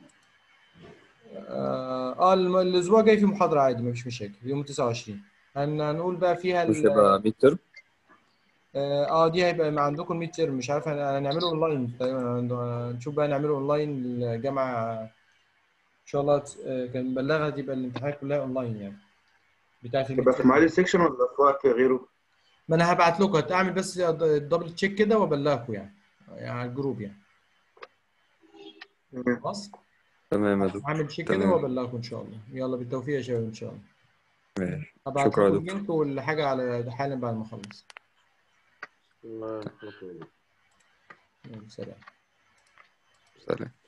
اه آه، الم- الاسبوع الجاي في محاضرة عادي مفيش مشاكل يوم 29 هن- هنقول بقى فيها ال- مش هيبقى ميد ترم اه آه، دي هيبقى مع عندكم ميد ترم مش عارف هن- هنعمله اونلاين تقريبا هن- نشوف بقى نعمله اونلاين الجامعة ان شاء الله ت- آه، كان مبلغها تبقى الامتحانات كلها اونلاين يعني بتاعت الميد تبقى في ترم. ميعاد السكشن ولا في وقت غيره؟ ما انا هبعت لكم هتعمل بس دبل تشيك كده وابلغكم يعني يعني على الجروب يعني تمام. خلاص تمام يا دكتور هعمل تشيك كده تمام. وابلغكم ان شاء الله يلا بالتوفيق يا شباب ان شاء الله ماشي هبعت شكرا يا لكم دكتور اللينك والحاجه على حالا بعد ما اخلص يلا سلام سلام